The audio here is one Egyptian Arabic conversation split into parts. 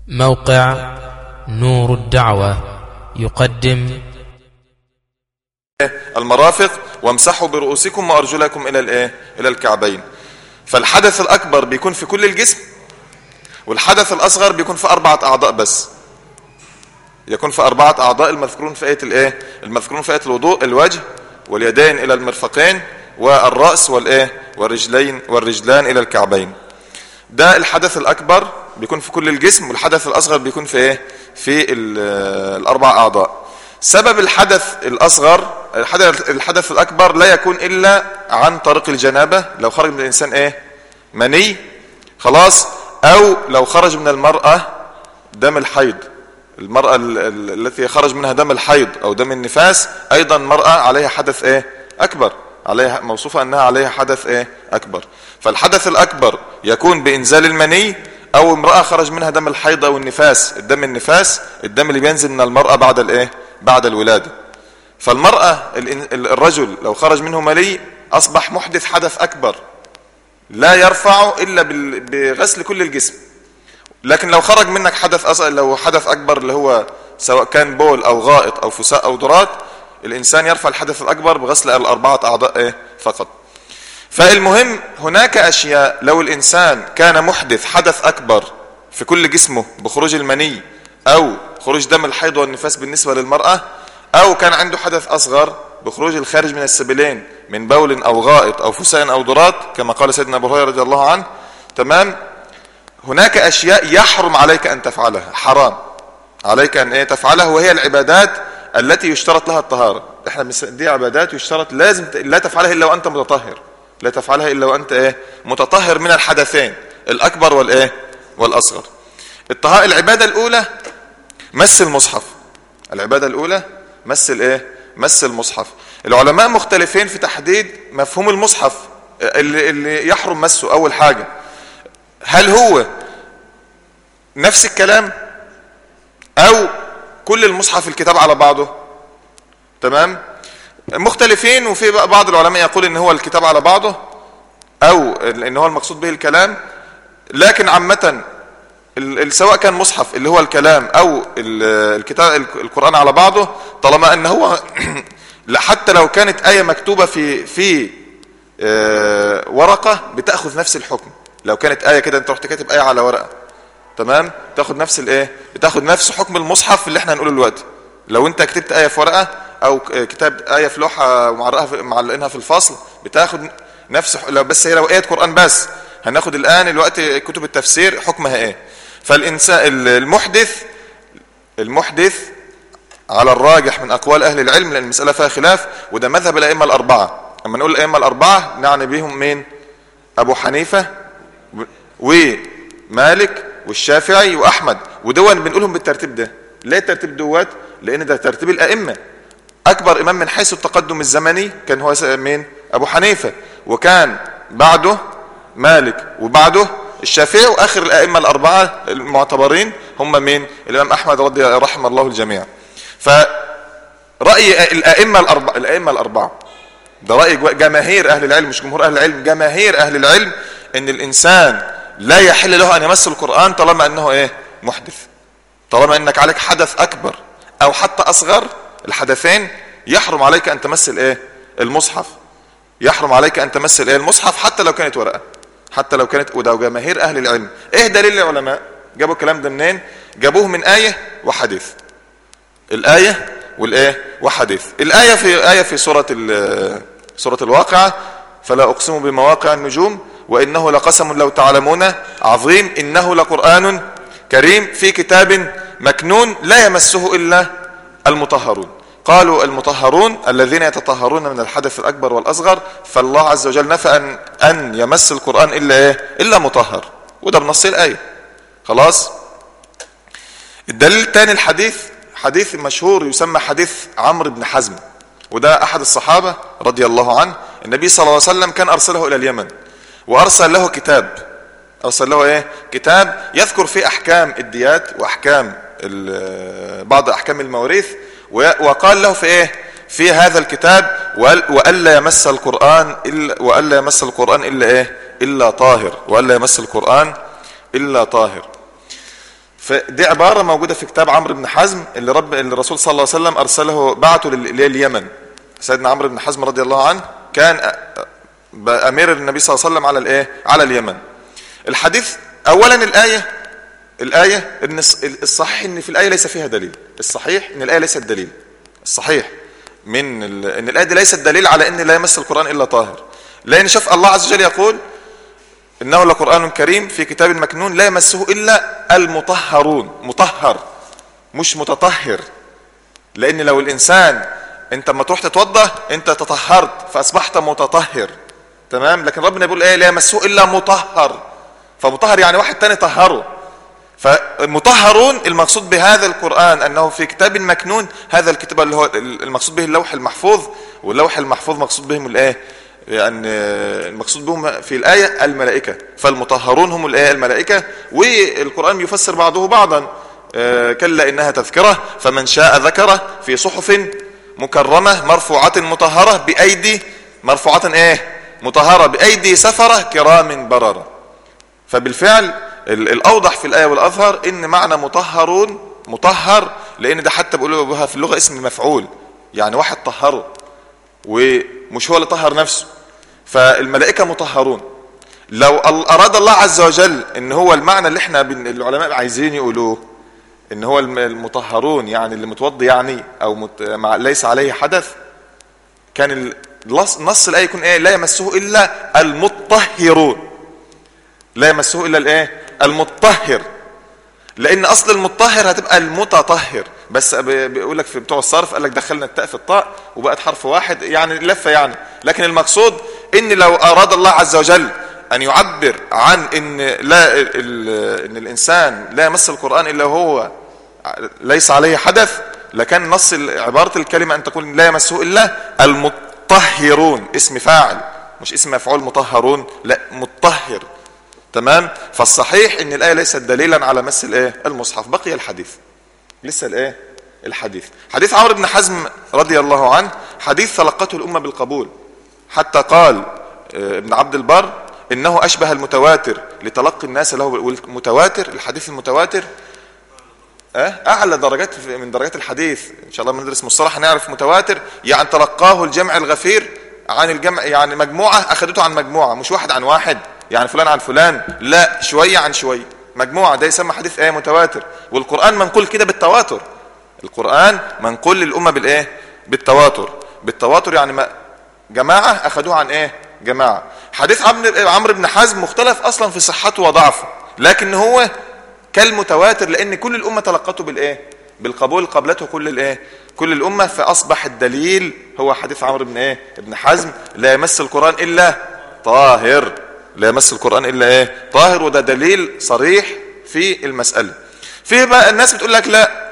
موقع نور الدعوة يقدم المرافق وامسحوا برؤوسكم وارجلكم الى الايه الى الكعبين فالحدث الاكبر بيكون في كل الجسم والحدث الاصغر بيكون في اربعه اعضاء بس يكون في اربعه اعضاء المذكورون في ايه الايه المذكورون في ايه الوضوء الوجه واليدين الى المرفقين والراس والايه والرجلين والرجلان الى الكعبين ده الحدث الاكبر بيكون في كل الجسم والحدث الاصغر بيكون في ايه في الاربع اعضاء سبب الحدث الاصغر الحدث, الحدث الاكبر لا يكون الا عن طريق الجنابه لو خرج من الانسان ايه مني خلاص او لو خرج من المراه دم الحيض المراه التي خرج منها دم الحيض او دم النفاس ايضا مراه عليها حدث ايه اكبر عليها موصوفه انها عليها حدث ايه اكبر فالحدث الاكبر يكون بانزال المني او امراه خرج منها دم الحيض او النفاس الدم النفاس الدم اللي بينزل من المراه بعد الايه بعد الولاده فالمراه الرجل لو خرج منه مني اصبح محدث حدث اكبر لا يرفع الا بغسل كل الجسم لكن لو خرج منك حدث أصغر لو حدث اكبر اللي هو سواء كان بول او غائط او فساء او ضرات الانسان يرفع الحدث الاكبر بغسل الاربعه اعضاء ايه فقط فالمهم هناك اشياء لو الانسان كان محدث حدث اكبر في كل جسمه بخروج المني او خروج دم الحيض والنفاس بالنسبه للمراه او كان عنده حدث اصغر بخروج الخارج من السبيلين من بول او غائط او فساء او ضرات كما قال سيدنا ابو هريره رضي الله عنه تمام هناك اشياء يحرم عليك ان تفعلها حرام عليك ان ايه تفعلها وهي العبادات التي يشترط لها الطهاره احنا دي عبادات يشترط لازم لا تفعلها الا وانت متطهر لا تفعلها الا وانت ايه متطهر من الحدثين الاكبر والايه والاصغر الطهاره العباده الاولى مس المصحف العباده الاولى مس الايه مس المصحف العلماء مختلفين في تحديد مفهوم المصحف اللي, اللي يحرم مسه اول حاجه هل هو نفس الكلام او كل المصحف الكتاب على بعضه تمام مختلفين وفي بعض العلماء يقول ان هو الكتاب على بعضه او ان هو المقصود به الكلام لكن عامة سواء كان مصحف اللي هو الكلام او الكتاب القرآن على بعضه طالما ان هو حتى لو كانت آية مكتوبة في في ورقة بتأخذ نفس الحكم لو كانت آية كده انت رحت كاتب آية على ورقة تمام تاخد نفس الايه بتاخد نفس حكم المصحف اللي احنا هنقوله دلوقتي لو انت كتبت آية في ورقة او كتاب آية في لوحة ومعرقها معلقينها في الفصل بتاخد نفس لو بس هي لو آية قرآن بس هناخد الآن الوقت كتب التفسير حكمها ايه فالإنسان المحدث المحدث على الراجح من أقوال أهل العلم لأن المسألة فيها خلاف وده مذهب الأئمة الأربعة أما نقول الأئمة الأربعة نعني بهم مين أبو حنيفة ومالك والشافعي وأحمد ودول بنقولهم بالترتيب ده ليه الترتيب دوت لأن ده ترتيب الأئمة أكبر إمام من حيث التقدم الزمني كان هو مين أبو حنيفة وكان بعده مالك وبعده الشافعي وآخر الأئمة الأربعة المعتبرين هم مين الإمام أحمد رضي رحم الله الجميع فرأي الأئمة الأربعة الأئمة الأربعة ده رأي جماهير أهل العلم مش جمهور أهل العلم جماهير أهل العلم إن الإنسان لا يحل له أن يمس القرآن طالما أنه إيه محدث طالما أنك عليك حدث أكبر أو حتى أصغر الحدثين يحرم عليك أن تمس الإيه المصحف يحرم عليك أن تمس الإيه المصحف حتى لو كانت ورقة حتى لو كانت وده جماهير أهل العلم إيه دليل العلماء جابوا الكلام ده منين جابوه من آية وحديث الآية والإيه وحديث الآية في آية في سورة سورة الواقعة فلا أقسم بمواقع النجوم وإنه لقسم لو تعلمون عظيم إنه لقرآن كريم في كتاب مكنون لا يمسه إلا المطهرون قالوا المطهرون الذين يتطهرون من الحدث الأكبر والأصغر فالله عز وجل نفى أن, أن يمس القرآن إلا إيه؟ إلا مطهر وده بنص الآية خلاص الدليل الثاني الحديث حديث مشهور يسمى حديث عمرو بن حزم وده أحد الصحابة رضي الله عنه النبي صلى الله عليه وسلم كان أرسله إلى اليمن وأرسل له كتاب أرسل له إيه؟ كتاب يذكر فيه أحكام الديات وأحكام بعض أحكام المواريث وقال له في إيه في هذا الكتاب وألا يمس القرآن إلا وألا يمس القرآن إلا إيه إلا طاهر وألا يمس القرآن إلا طاهر فدي عبارة موجودة في كتاب عمرو بن حزم اللي رب اللي الرسول صلى الله عليه وسلم أرسله بعته لل- لليمن سيدنا عمرو بن حزم رضي الله عنه كان أ- ب- أمير النبي صلى الله عليه وسلم على الإيه؟ على اليمن الحديث أولا الآية الآية إن الص- الصحيح إن في الآية ليس فيها دليل الصحيح إن الآية ليست دليل الصحيح من ال... إن الآية دي ليست دليل على إن لا يمس القرآن إلا طاهر لأن شوف الله عز وجل يقول إنه لقرآن كريم في كتاب مكنون لا يمسه إلا المطهرون مطهر مش متطهر لأن لو الإنسان أنت لما تروح تتوضأ أنت تطهرت فأصبحت متطهر تمام لكن ربنا بيقول إيه لا يمسه إلا مطهر فمطهر يعني واحد تاني طهره فمطهرون المقصود بهذا القرآن أنه في كتاب مكنون هذا الكتاب اللي هو المقصود به اللوح المحفوظ واللوح المحفوظ مقصود بهم الآية يعني المقصود بهم في الآية الملائكة فالمطهرون هم الآية الملائكة والقرآن يفسر بعضه بعضا آه، كلا إنها تذكرة فمن شاء ذكره في صحف مكرمة مرفوعة مطهرة بأيدي مرفوعة إيه مطهرة بأيدي سفرة كرام بررة فبالفعل ال- الأوضح في الآية والأظهر إن معنى مطهرون مطهر لأن ده حتى بيقولوا بها في اللغة اسم مفعول يعني واحد طهره ومش هو اللي طهر نفسه فالملائكة مطهرون لو ال- أراد الله عز وجل إن هو المعنى اللي احنا بن- العلماء عايزين يقولوه إن هو الم- المطهرون يعني اللي متوضي يعني أو مت... مع... ليس عليه حدث كان ال- النص نص الآية يكون إيه لا يمسه إلا المطهرون لا يمسه الا الايه المطهر لان اصل المطهر هتبقى المتطهر بس ب- بيقول لك في بتوع الصرف قال لك دخلنا التاء في الطاء وبقت حرف واحد يعني لفه يعني لكن المقصود ان لو اراد الله عز وجل ان يعبر عن ان لا ال- ان الانسان لا يمس القران الا هو ليس عليه حدث لكان نص عباره الكلمه ان تقول لا يمسه الا المطهرون اسم فاعل مش اسم مفعول مطهرون لا مطهر تمام فالصحيح ان الايه ليست دليلا على مس الايه المصحف بقي الحديث لسه الايه الحديث حديث عمرو بن حزم رضي الله عنه حديث تلقته الامه بالقبول حتى قال آه، ابن عبد البر انه اشبه المتواتر لتلقي الناس له والمتواتر الحديث المتواتر أه؟ اعلى درجات في- من درجات الحديث ان شاء الله لما ندرس مصطلح هنعرف متواتر يعني تلقاه الجمع الغفير عن الجمع يعني مجموعه اخذته عن مجموعه مش واحد عن واحد يعني فلان عن فلان لا شويه عن شويه مجموعه ده يسمى حديث ايه متواتر والقران منقول كده بالتواتر القران منقول للامه بالايه بالتواتر بالتواتر يعني ما جماعه اخذوه عن ايه جماعه حديث عمرو عمرو بن حزم مختلف اصلا في صحته وضعفه لكن هو كالمتواتر لان كل الامه تلقته بالايه بالقبول قبلته كل الايه كل الامه فاصبح الدليل هو حديث عمرو بن ايه ابن حزم لا يمس القران الا طاهر لا يمس القران الا ايه طاهر وده دليل صريح في المساله في بقى الناس بتقول لك لا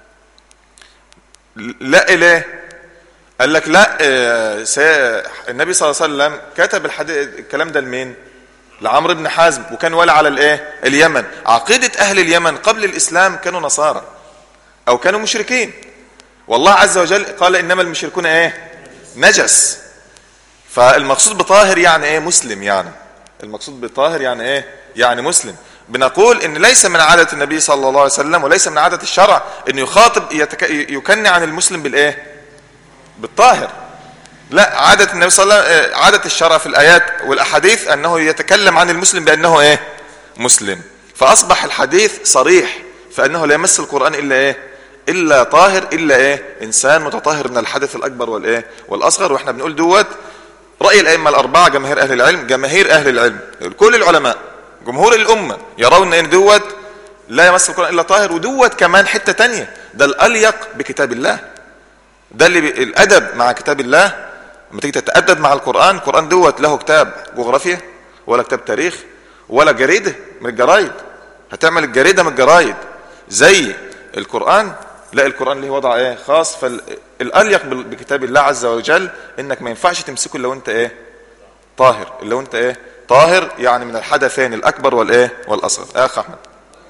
لا ليه قال لك لا آه، سي- النبي صلى الله عليه وسلم كتب الحديث الكلام ده لمين لعمرو بن حازم وكان والي على الايه اليمن عقيده اهل اليمن قبل الاسلام كانوا نصارى او كانوا مشركين والله عز وجل قال انما المشركون ايه نجس فالمقصود بطاهر يعني ايه مسلم يعني المقصود بطاهر يعني ايه يعني مسلم بنقول ان ليس من عاده النبي صلى الله عليه وسلم وليس من عاده الشرع ان يخاطب يتك... يكني عن المسلم بالايه بالطاهر لا عادة النبي صلى الله عليه وسلم آه، عادة الشرع في الآيات والأحاديث أنه يتكلم عن المسلم بأنه إيه مسلم فأصبح الحديث صريح فأنه لا يمس القرآن إلا إيه إلا طاهر إلا إيه إنسان متطهر من الحدث الأكبر والإيه والأصغر وإحنا بنقول دوت رأي الأئمة الأربعة جماهير أهل العلم جماهير أهل العلم كل العلماء جمهور الأمة يرون أن دوت لا يمس القرآن إلا طاهر ودوت كمان حتة تانية ده الأليق بكتاب الله ده اللي بي... الادب مع كتاب الله لما تيجي تتادب مع القران القران دوت له كتاب جغرافيا ولا كتاب تاريخ ولا جريده من الجرايد هتعمل الجريده من الجرايد زي القران لا القران ليه وضع ايه خاص فالاليق بال- بكتاب الله عز وجل انك ما ينفعش تمسكه الا وانت ايه طاهر الا وانت ايه طاهر يعني من الحدثين الاكبر والايه والاصغر يا اخ احمد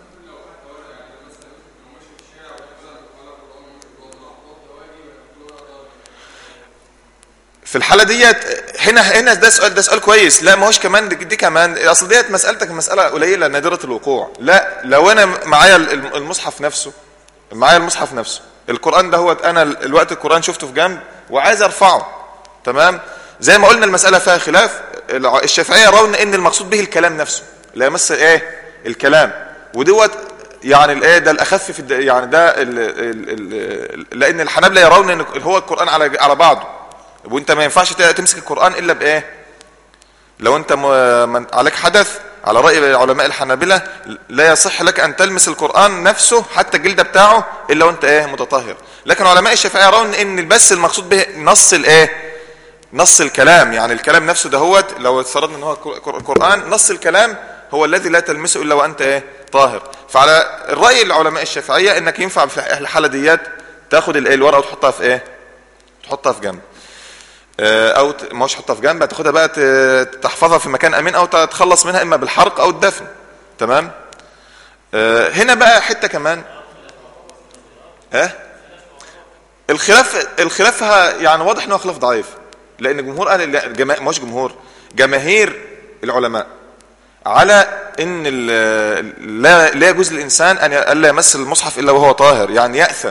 في الحاله ديت هنا هنا ده سؤال ده سؤال كويس لا ما هوش كمان دي, دي كمان اصل ديت مسالتك مساله قليله نادره الوقوع لا لو انا معايا الم- المصحف نفسه معايا المصحف نفسه القران ده هو انا ال- الوقت القران شفته في جنب وعايز ارفعه تمام زي ما قلنا المساله فيها خلاف الع- الشافعيه يرون ان المقصود به الكلام نفسه لا يمس ايه الكلام ودوت يعني الايه ده الاخف في الد... يعني ده ال... ال... ال... لان الحنابلة يرون ان هو القران على على بعضه وانت ما ينفعش ت- تمسك القران الا بايه لو انت م... من عليك حدث على راي علماء الحنابلة لا يصح لك ان تلمس القران نفسه حتى الجلد بتاعه الا وانت ايه متطهر لكن علماء الشافعيه يرون ان بس المقصود به نص الايه نص الكلام يعني الكلام نفسه دهوت لو افترضنا ان هو قر- قرآن نص الكلام هو الذي لا تلمسه الا وانت ايه طاهر فعلى الرأي العلماء الشافعية انك ينفع في الحالة ديت تاخد الايه الورقة وتحطها في ايه تحطها في جنب آه، او ت- ما هوش تحطها في جنب هتاخدها بقى ت- تحفظها في مكان امين او تتخلص منها اما بالحرق او الدفن تمام آه، هنا بقى حتة كمان ها الخلاف الخلافها يعني واضح ان هو خلاف ضعيف لان جمهور اهل لا، جما... مش جمهور جماهير العلماء على ان ال- لا لا يجوز للانسان ان ي- الا يمس المصحف الا وهو طاهر يعني ياثم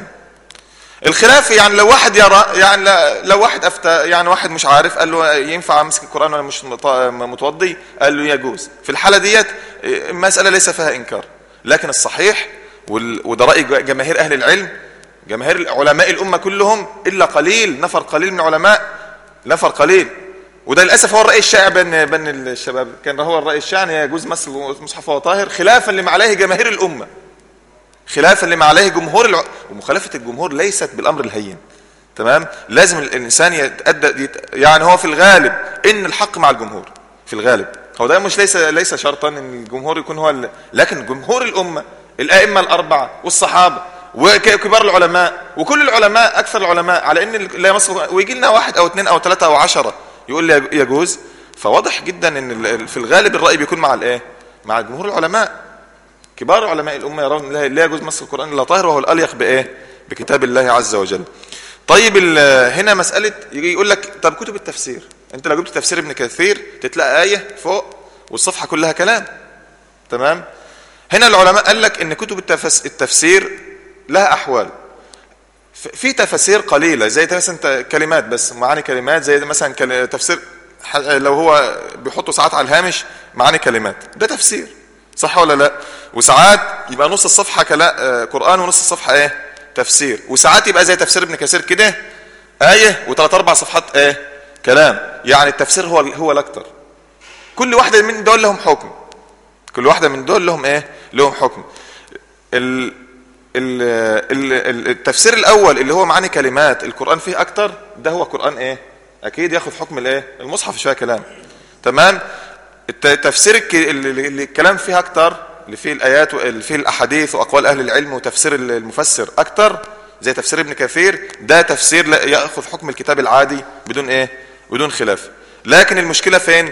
الخلاف يعني لو واحد يرى يعني لا- لو واحد افتى يعني واحد مش عارف قال له ينفع امسك القران وانا مش مط- متوضي قال له يجوز في الحاله ديت المساله ليس فيها انكار لكن الصحيح وال- وده راي ج- جماهير اهل العلم جماهير علماء الامه كلهم الا قليل نفر قليل من علماء نفر قليل وده للاسف هو الراي الشائع بين بين الشباب كان هو الراي الشائع ان يجوز مس المصحف وهو طاهر خلافا لما عليه جماهير الامه خلافا لما عليه جمهور الع... ومخالفه الجمهور ليست بالامر الهين تمام لازم الانسان يتأدى يت... يعني هو في الغالب ان الحق مع الجمهور في الغالب هو ده مش ليس ليس شرطا ان الجمهور يكون هو ال... لكن جمهور الامه الائمه الاربعه والصحابه وكبار العلماء وكل العلماء اكثر العلماء على ان لا يمس ويجي لنا واحد او اثنين او ثلاثه او عشرة يقول لي يجوز فواضح جدا ان ال- في الغالب الراي بيكون مع الايه مع جمهور العلماء كبار علماء الأمة يرون لا لا يجوز مس القرآن إلا طاهر وهو الأليق بإيه بكتاب الله عز وجل طيب ال- هنا مسألة يجي يقول لك طب كتب التفسير أنت لو جبت تفسير ابن كثير تتلاقى آية فوق والصفحة كلها كلام تمام هنا العلماء قال لك ان كتب التفس التفسير لها احوال ف- في تفاسير قليله زي مثلا ت- كلمات بس معاني كلمات زي مثلا كل- تفسير ح- لو هو بيحطوا ساعات على الهامش معاني كلمات ده تفسير صح ولا لا وساعات يبقى نص الصفحه كلا آه، قران ونص الصفحه ايه تفسير وساعات يبقى زي تفسير ابن كثير كده ايه وثلاث اربع صفحات ايه كلام يعني التفسير هو هو الاكتر كل واحده من دول لهم حكم كل واحده من دول لهم ايه لهم حكم ال ال ال ال- التفسير الاول اللي هو معاني كلمات القران فيه اكتر ده هو قران ايه اكيد ياخد حكم الايه المصحف شويه كلام تمام الت- التفسير الك- اللي اللي الكلام فيه اكتر اللي فيه الايات واللي فيه الاحاديث واقوال اهل العلم وتفسير المفسر اكتر زي تفسير ابن كثير ده تفسير لا- ياخذ حكم الكتاب العادي بدون ايه بدون خلاف لكن المشكله فين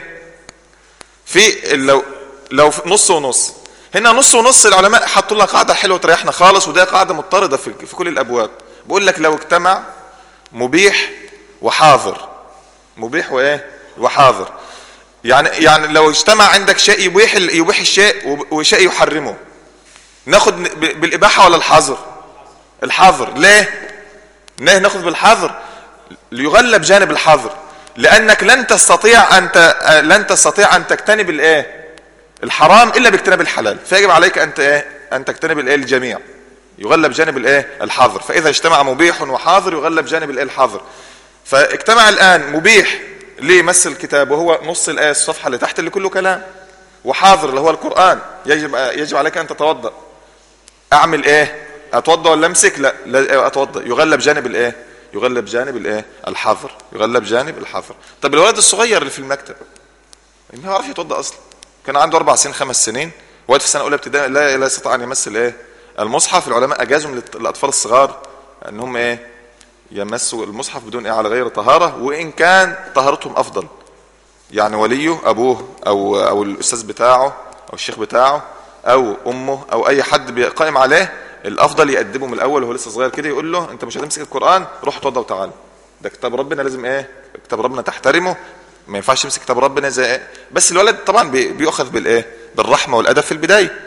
في لو لو في نص ونص هنا نص ونص العلماء حطوا لنا قاعده حلوه تريحنا خالص وده قاعده مضطرده في في كل الابواب بيقول لك لو اجتمع مبيح وحاضر مبيح وايه وحاضر يعني يعني لو اجتمع عندك شيء يبيح ال- يبيح الشيء وب- وشيء يحرمه ناخد ب- بالاباحه ولا الحظر الحظر ليه ليه ناخد بالحظر ليغلب جانب الحظر لانك لن تستطيع ان ت... لن تستطيع ان تجتنب الايه الحرام الا باجتناب الحلال فيجب عليك ان ت... ايه ان تجتنب الايه الجميع يغلب جانب الايه الحظر فاذا اجتمع مبيح وحاظر يغلب جانب الايه الحظر فاجتمع الان مبيح لمس الكتاب وهو نص الايه الصفحه اللي تحت اللي كله كلام وحاضر اللي هو القران يجب يجب عليك ان تتوضا اعمل ايه اتوضا ولا امسك لا, لا اتوضا يغلب جانب الايه يغلب جانب الايه الحظر يغلب جانب الحظر طب الولد الصغير اللي في المكتب ما يعرفش يتوضا اصلا كان عنده اربع سنين خمس سنين وقت في سنه اولى ابتدائي لا لا يستطيع ان يمس الايه المصحف العلماء اجازوا للاطفال الصغار ان هم ايه يمسوا المصحف بدون ايه على غير طهاره وان كان طهارتهم افضل يعني وليه ابوه او او الاستاذ بتاعه او الشيخ بتاعه او امه او اي حد بي- قائم عليه الافضل يقدمه من الاول وهو لسه صغير كده يقول له انت مش هتمسك القران روح اتوضى وتعالى ده كتاب ربنا لازم ايه كتاب ربنا تحترمه ما ينفعش تمسك كتاب ربنا زي ايه بس الولد طبعا بي- بيؤخذ بالايه بالرحمه والادب في البدايه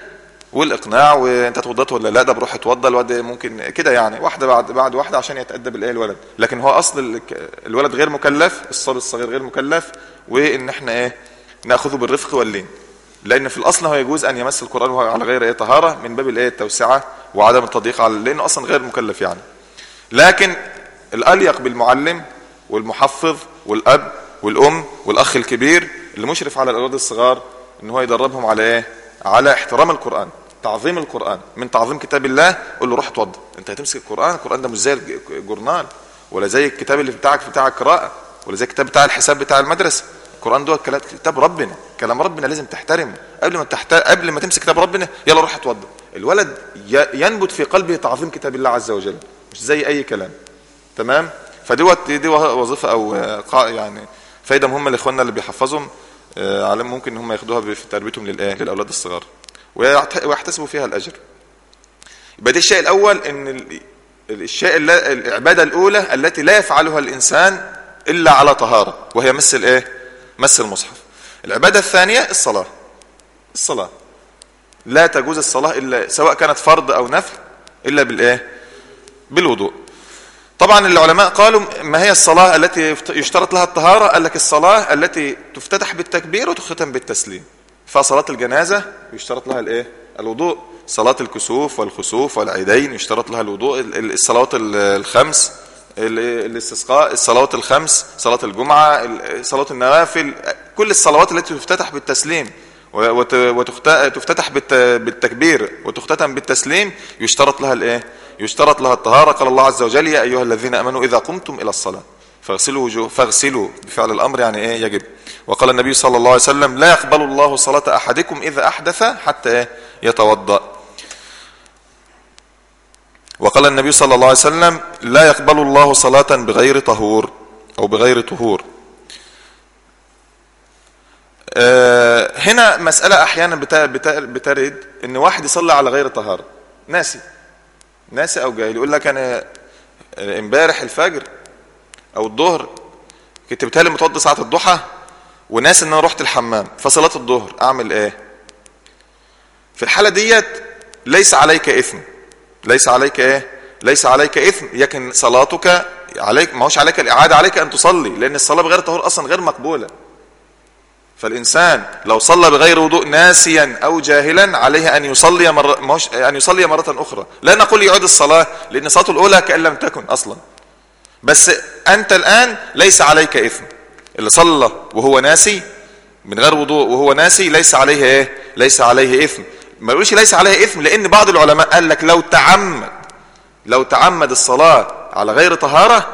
والاقناع وانت اتوضيت ولا لا ده بروح اتوضى الواد ممكن كده يعني واحده بعد بعد واحده عشان يتادب الايه الولد لكن هو اصل ال- الولد غير مكلف الصبي الصغير غير مكلف وان احنا ايه ناخذه بالرفق واللين لان في الاصل هو يجوز ان يمس القران وهو على غير ايه طهاره من باب الايه التوسعه وعدم التضييق على لانه اصلا غير مكلف يعني لكن الاليق بالمعلم والمحفظ والاب والام والاخ الكبير اللي مشرف على الاولاد الصغار ان هو يدربهم على ايه على احترام القران تعظيم القران من تعظيم كتاب الله قول له روح اتوضى انت هتمسك القران القران ده مش زي الجورنال ولا زي الكتاب اللي بتاعك في بتاع القراءه ولا زي الكتاب بتاع الحساب بتاع المدرسه القران ده كلام كتاب ربنا كلام ربنا لازم تحترمه قبل ما تحت... قبل ما تمسك كتاب ربنا يلا روح اتوضى الولد ي... ينبت في قلبه تعظيم كتاب الله عز وجل مش زي اي كلام تمام فدوت دي وظيفه او آه، قا- يعني فايده مهمه لاخواننا اللي بيحفظهم آه، على ممكن ان هم ياخدوها في تربيتهم للايه للاولاد الصغار ويعت- ويحتسبوا فيها الاجر يبقى ده الشيء الاول ان ال- الشيء الل- العباده الاولى التي لا يفعلها الانسان الا على طهاره وهي مس الايه مس المصحف العباده الثانيه الصلاه الصلاه لا تجوز الصلاه الا سواء كانت فرض او نفل الا بالايه بالوضوء طبعا العلماء قالوا ما هي الصلاة التي يفت- يشترط لها الطهارة قال لك الصلاة التي تفتتح بالتكبير وتختتم بالتسليم فصلاة الجنازة يشترط لها الايه الوضوء صلاة الكسوف والخسوف والعيدين يشترط لها الوضوء ال- ال- الصلوات ال- الخمس ال- الاستسقاء الصلوات الخمس صلاة الجمعة ال- صلاة النوافل كل الصلوات التي تفتتح بالتسليم وتفتتح بالتكبير وتختتم بالتسليم يشترط لها الايه يشترط لها الطهارة قال الله عز وجل يا أيها الذين أمنوا إذا قمتم إلى الصلاة فاغسلوا وجوه فاغسلوا بفعل الأمر يعني إيه يجب وقال النبي صلى الله عليه وسلم لا يقبل الله صلاة أحدكم إذا أحدث حتى إيه يتوضأ وقال النبي صلى الله عليه وسلم لا يقبل الله صلاة بغير طهور أو بغير طهور آه، هنا مسألة أحيانا بتا- بتا- بترد إن واحد يصلي على غير طهارة ناسي ناسي أو جاهل يقول لك أنا آه، امبارح الفجر أو الظهر كنت بتهيألي متوضي ساعة الضحى وناس إن أنا رحت الحمام فصلاة الظهر أعمل إيه؟ في الحالة ديت ليس عليك إثم ليس عليك إيه؟ ليس عليك إثم لكن صلاتك عليك ما هوش عليك الإعادة عليك أن تصلي لأن الصلاة بغير طهور أصلا غير مقبولة فالإنسان لو صلى بغير وضوء ناسيا أو جاهلا عليه أن يصلي مرة مش أن يصلي مرة أخرى لا نقول يعيد الصلاة لأن صلاته الأولى كأن لم تكن أصلا بس أنت الآن ليس عليك إثم اللي صلى وهو ناسي من غير وضوء وهو ناسي ليس عليه إيه ليس عليه إثم ما يقولش ليس عليه إثم لأن بعض العلماء قال لك لو تعمد لو تعمد الصلاة على غير طهارة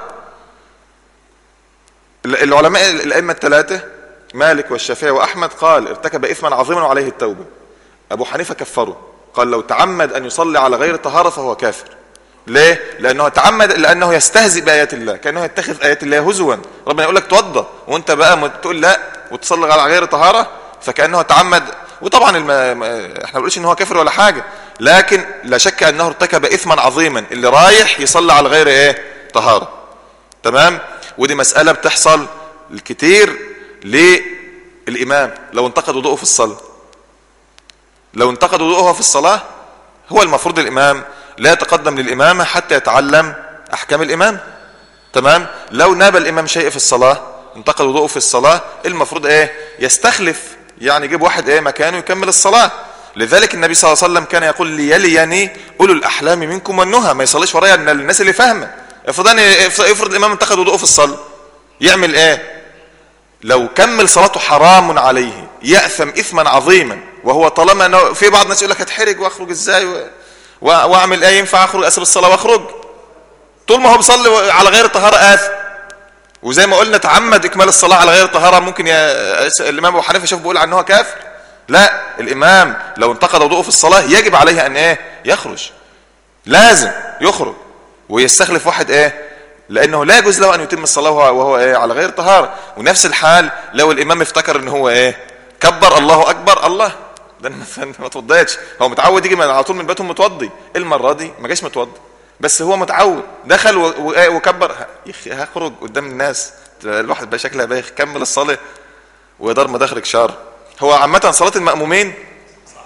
العلماء الأئمة الثلاثة مالك والشافعي وأحمد قال ارتكب إثما عظيما وعليه التوبة أبو حنيفة كفره قال لو تعمد أن يصلي على غير طهارة فهو كافر ليه؟ لأنه تعمد لأنه يستهزئ بآيات الله كأنه يتخذ آيات الله هزوا ربنا يقول لك توضى وانت بقى تقول لا وتصلي على غير طهارة فكأنه تعمد وطبعا الم... احنا ما بنقولش ان هو كافر ولا حاجة لكن لا شك انه ارتكب اثما عظيما اللي رايح يصلي على غير ايه طهارة تمام ودي مسألة بتحصل الكتير للإمام لو انتقد وضوءه في الصلاة لو انتقد وضوءه في الصلاة هو المفروض الإمام لا يتقدم للإمامة حتى يتعلم أحكام الإمام تمام لو ناب الإمام شيء في الصلاة انتقد وضوءه في الصلاة المفروض ايه يستخلف يعني يجيب واحد ايه مكانه يكمل الصلاة لذلك النبي صلى الله عليه وسلم كان يقول ليليني أولو الأحلام منكم والنهى ما يصليش ورايا الناس اللي فاهمه افرض ان افرض الامام انتقد وضوءه في الصلاه يعمل ايه لو كمل صلاته حرام عليه ياثم اثما عظيما وهو طالما انه في بعض الناس يقول لك هتحرج واخرج ازاي و... واعمل ايه ينفع اخرج اسيب الصلاه واخرج طول ما هو بيصلي على غير طهاره اثم وزي ما قلنا تعمد اكمال الصلاه على غير طهاره ممكن يا الامام ابو حنيفه شوف بيقول عنه كافر لا الامام لو انتقد وضوءه في الصلاه يجب عليه ان ايه يخرج لازم يخرج ويستخلف واحد ايه لانه لا يجوز له ان يتم الصلاه وهو ايه على غير طهاره ونفس الحال لو الامام افتكر ان هو ايه كبر الله اكبر الله ده ما توضيتش هو متعود يجي على طول من بيته متوضي المره دي ما جاش متوضي بس هو متعود دخل وكبر هخرج قدام الناس الواحد بقى شكلها بايخ كمل الصلاه ويدار مداخلك شر هو عامه صلاه المامومين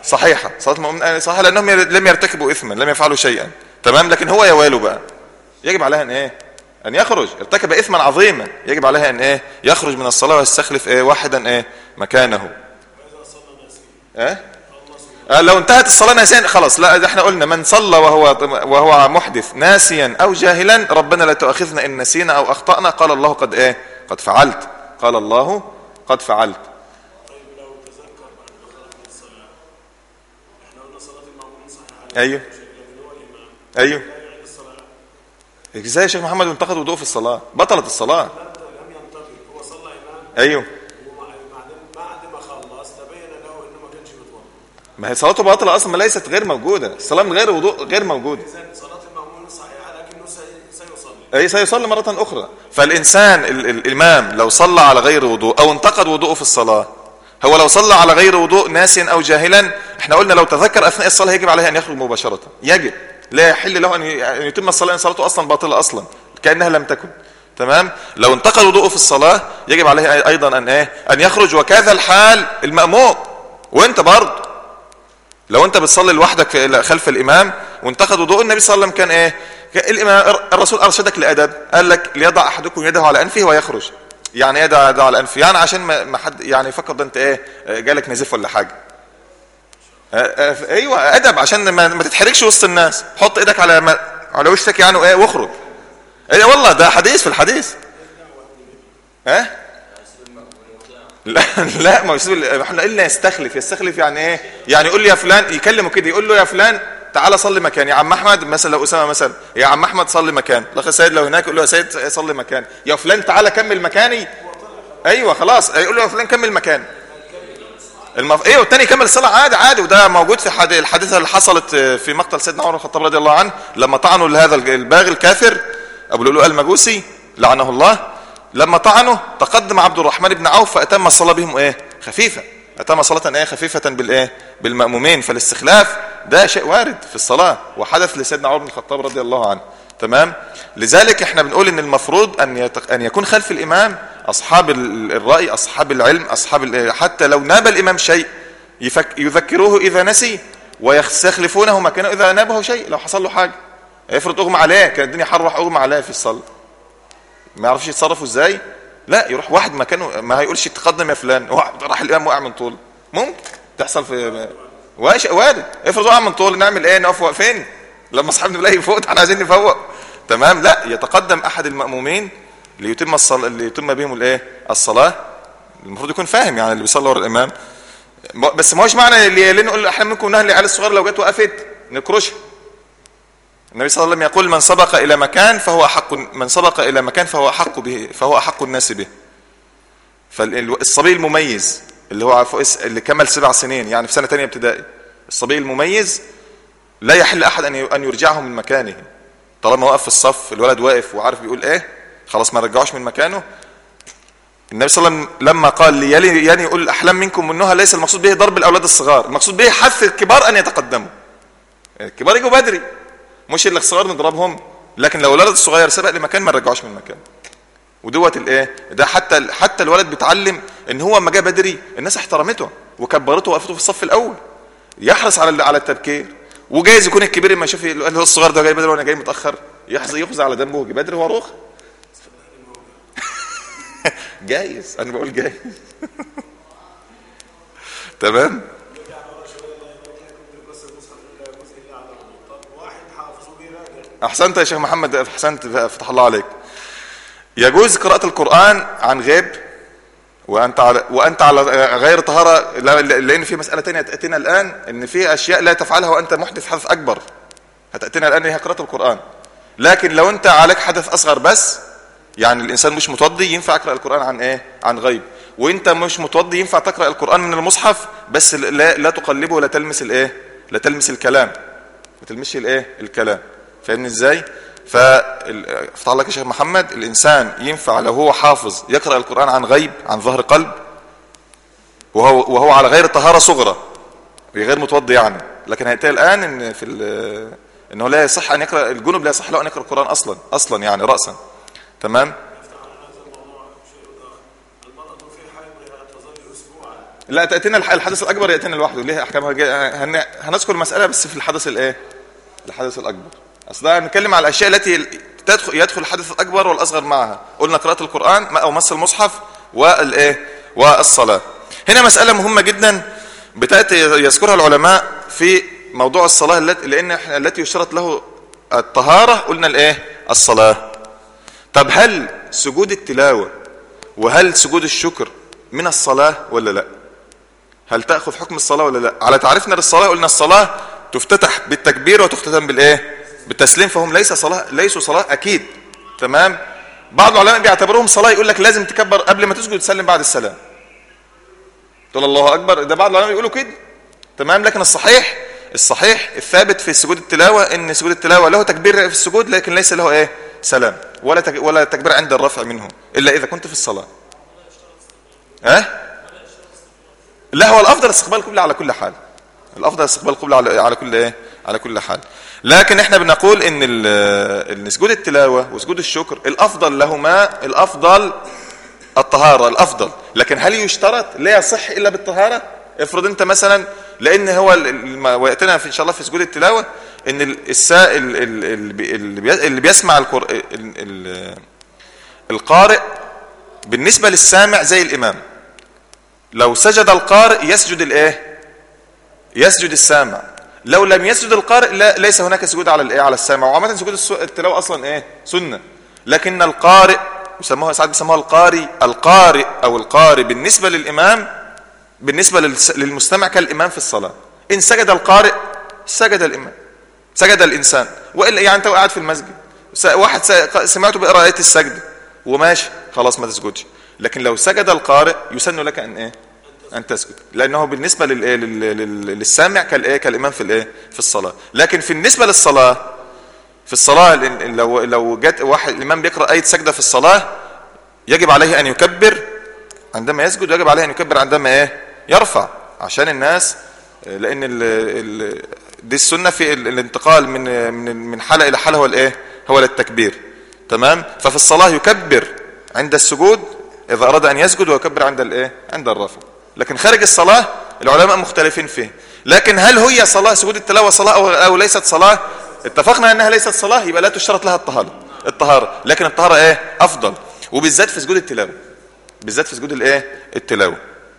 صحيحة صلاة المؤمن صحيحة لأنهم لم يرتكبوا إثما لم يفعلوا شيئا تمام لكن هو يواله بقى يجب عليها أن إيه أن يخرج ارتكب إثما عظيما يجب عليها أن إيه يخرج من الصلاة ويستخلف إيه واحدا إيه مكانه إيه آه لو انتهت الصلاة ناسيا خلاص لا احنا قلنا من صلى وهو وهو محدث ناسيا او جاهلا ربنا لا تؤاخذنا ان نسينا او اخطأنا قال الله قد ايه قد فعلت قال الله قد فعلت طيب لو تذكر بعد ما خرج من الصلاة احنا قلنا صلاة المأمومين صحيحة ايوه لكن هو الإمام ايوه لا يعيد الصلاة ازاي يا شيخ محمد وانتقد وضوء في الصلاة بطلت الصلاة لا ده لم ينتقل هو صلى إمام ايوه وبعدين بعد ما خلص تبين له إنه ما كانش متوضأ ما هي صلاته باطلة اصلا ما ليست غير موجودة الصلاة من غير وضوء غير موجودة إذا صلاة المأمومين صحيحة لكنه سي- سيصلي اي سيصلي مرة اخرى فالانسان ال ال الامام لو صلى على غير وضوء او انتقد وضوءه في الصلاة هو لو صلى على غير وضوء ناسيا او جاهلا احنا قلنا لو تذكر اثناء الصلاة يجب عليه ان يخرج مباشرة يجب لا يحل له ان ي- أن يتم الصلاة ان صلاته اصلا باطلة اصلا كأنها لم تكن تمام لو انتقد وضوءه في الصلاة يجب عليه ايضا ان ايه ان يخرج وكذا الحال المأموم وانت برضه لو انت بتصلي لوحدك في خلف الامام وانتقد وضوء النبي صلى الله عليه وسلم كان ايه كان الامام الرسول ارشدك لادب قال لك ليضع احدكم يده على انفه ويخرج يعني ايه يضع يده على انفه يعني عشان ما ما حد يعني يفكر ده انت ايه آه، جالك نزيف ولا حاجه آه، آه، ايوه ادب عشان ما, ما تتحركش وسط الناس حط ايدك على ما على وشك يعني وايه واخرج ايه والله ده حديث في الحديث ها لا لا ما يسيب احنا الا يستخلف يستخلف يعني ايه يعني يقول لي يا فلان يكلمه كده يقول له يا فلان تعالى صلي مكان يا عم احمد مثلا لو اسامه مثلا يا عم احمد صلي مكان الاخ سيد لو هناك يقول له يا سيد صلي مكان يا فلان تعالى كمل مكاني ايوه خلاص يقول له يا فلان كمل مكان المف... ايه والتاني يكمل الصلاه عادي عادي وده موجود في حد... الحادثه اللي حصلت في مقتل سيدنا عمر بن الخطاب رضي الله عنه لما طعنوا لهذا الباغي الكافر ابو لؤلؤ المجوسي لعنه الله لما طعنه تقدم عبد الرحمن بن عوف فاتم الصلاه بهم ايه خفيفه اتم صلاه ايه خفيفه بالايه بالمامومين فالاستخلاف ده شيء وارد في الصلاه وحدث لسيدنا عمر بن الخطاب رضي الله عنه تمام لذلك احنا بنقول ان المفروض ان يتق... ان يكون خلف الامام اصحاب ال- الراي اصحاب العلم اصحاب ال- حتى لو ناب الامام شيء يفك... يذكروه اذا نسي ويستخلفونه مكانه اذا نابه شيء لو حصل له حاجه افرض اغمى عليه كان الدنيا حر راح اغمى عليه في الصلاه ما يعرفش يتصرفوا ازاي لا يروح واحد مكانه ما هيقولش تقدم يا فلان واحد راح الامام وقع من طول ممكن تحصل في واش وارد افرض وقع من طول نعمل ايه نقف واقفين لما اصحابنا نلاقي يفوت احنا عايزين نفوق تمام لا يتقدم احد المامومين ليتم الصلاه ليتم بهم الايه الصلاه المفروض يكون فاهم يعني اللي بيصلي ورا الامام بس ما هوش معنى اللي اللي نقول احنا منكم نهل العيال الصغير لو جت وقفت نكرشها النبي صلى الله عليه وسلم يقول من سبق الى مكان فهو احق من سبق الى مكان فهو احق به فهو احق الناس به فالصبي المميز اللي هو فوق الس- اللي كمل سبع سنين يعني في سنه ثانيه ابتدائي الصبي المميز لا يحل احد ان ي- ان يرجعه من مكانه طالما وقف في الصف الولد واقف وعارف بيقول ايه خلاص ما رجعوش من مكانه النبي صلى الله عليه وسلم لما قال لي يلي يعني يقول الاحلام منكم منها ليس المقصود به ضرب الاولاد الصغار المقصود به حث الكبار ان يتقدموا الكبار يجوا بدري مش اللي الصغار نضربهم لكن لو الولد الصغير سبق لمكان ما نرجعوش من مكان ودوت الايه ده حتى حتى الولد بيتعلم ان هو لما جه بدري الناس احترمته وكبرته وقفته في الصف الاول يحرص على على التبكير وجايز يكون الكبير لما يشوف اللي هو الصغير ده جاي بدري وانا جاي متاخر يحظ يخزى على دمه ويجي بدري واروح جايز انا بقول جايز تمام بس المصحف الجزء اللي على الأرض. طب واحد حافظ وبيراجع احسنت يا شيخ محمد احسنت فتح الله عليك يجوز قراءة القرآن عن غيب وانت على وانت على غير طهارة لا- لان في مسألة تانية تأتينا الان ان في اشياء لا تفعلها وانت محدث حدث اكبر هتأتينا الان هي قراءة القرآن لكن لو انت عليك حدث اصغر بس يعني الانسان مش متوضي ينفع يقرأ القرآن عن ايه عن غيب وانت مش متوضي ينفع تقرأ القرآن من المصحف بس لا لا تقلبه ولا تلمس الايه لا تلمس الكلام ما تلمسش الايه الكلام فاهمني ازاي فافتح لك يا شيخ محمد الانسان ينفع لو هو حافظ يقرا القران عن غيب عن ظهر قلب وهو وهو على غير طهاره صغرى غير متوضي يعني لكن هيتقال الان ان في ال- انه لا يصح ان يقرا الجنب لا يصح له ان يقرا القران اصلا اصلا يعني راسا تمام يفتح على هذا الموضوع شيء آخر المرأة في حيضها تظل أسبوعا لا تاتينا الح- الحدث الاكبر ياتينا لوحده ليه احكامها جاي- هن... هنذكر المساله بس في الحدث الايه الحدث الاكبر اصل ده هنتكلم على الاشياء التي تدخل يدخل الحدث الاكبر والاصغر معها قلنا قراءه القران او مس المصحف والايه والصلاه هنا مساله مهمه جدا بتاتي يذكرها العلماء في موضوع الصلاه التي لان احنا التي يشترط له الطهاره قلنا الايه الصلاه طب هل سجود التلاوه وهل سجود الشكر من الصلاه ولا لا هل تاخذ حكم الصلاه ولا لا على تعريفنا للصلاه قلنا الصلاه تفتتح بالتكبير وتختتم بالايه بالتسليم فهم ليس صلاه ليسوا صلاه اكيد تمام بعض العلماء بيعتبروهم صلاه يقول لك لازم تكبر قبل ما تسجد تسلم بعد السلام تقول الله اكبر ده بعض العلماء يقولوا كده تمام لكن الصحيح الصحيح الثابت في سجود التلاوه ان سجود التلاوه له تكبير في السجود لكن ليس له ايه سلام ولا تك ولا تكبير عند الرفع منه الا اذا كنت في الصلاه ها أه؟ لا هو الافضل استقبال القبله على كل حال الافضل استقبال القبله على على كل ايه على كل حال لكن احنا بنقول ان ال- ان سجود التلاوه وسجود الشكر الافضل لهما الافضل الطهاره الافضل لكن هل يشترط لا يصح الا بالطهاره افرض انت مثلا لان هو ال- ال- ما- وياتنا في ان شاء الله في سجود التلاوه ان ال- السائل ال- ال- اللي بي- اللي بي- اللي بيسمع القر... ال- ال- القارئ بالنسبه للسامع زي الامام لو سجد القارئ يسجد الايه يسجد السامع لو لم يسجد القارئ لا ليس هناك سجود على الايه على السامع وعامه سجود الس- التلاوه اصلا ايه سنه لكن القارئ يسموها ساعات بيسموها القارئ القارئ او القارئ بالنسبه للامام بالنسبه للس- للمستمع كالامام في الصلاه ان سجد القارئ سجد الامام سجد الانسان والا يعني انت قاعد في المسجد س- واحد س- سمعته بيقرا ايه السجد وماشي خلاص ما تسجدش لكن لو سجد القارئ يسن لك ان ايه ان تسجد لانه بالنسبه للايه لل- لل- للسامع كالايه كالامام في الايه في الصلاه لكن في النسبه للصلاه في الصلاه ال- ال- لو لو جت واحد الامام بيقرا ايه سجده في الصلاه يجب عليه ان يكبر عندما يسجد يجب عليه ان يكبر عندما ايه يرفع عشان الناس لان ال ال دي السنه في ال- الانتقال من من من حاله الى حاله هو الايه هو التكبير تمام ففي الصلاه يكبر عند السجود اذا اراد ان يسجد ويكبر عند الايه عند الرفع لكن خارج الصلاه العلماء مختلفين فيه لكن هل هي صلاه سجود التلاوه صلاه او, أو ليست صلاه اتفقنا انها ليست صلاه يبقى لا تشترط لها الطهاره الطهاره لكن الطهاره ايه افضل وبالذات في سجود التلاوه بالذات في سجود الايه التلاوه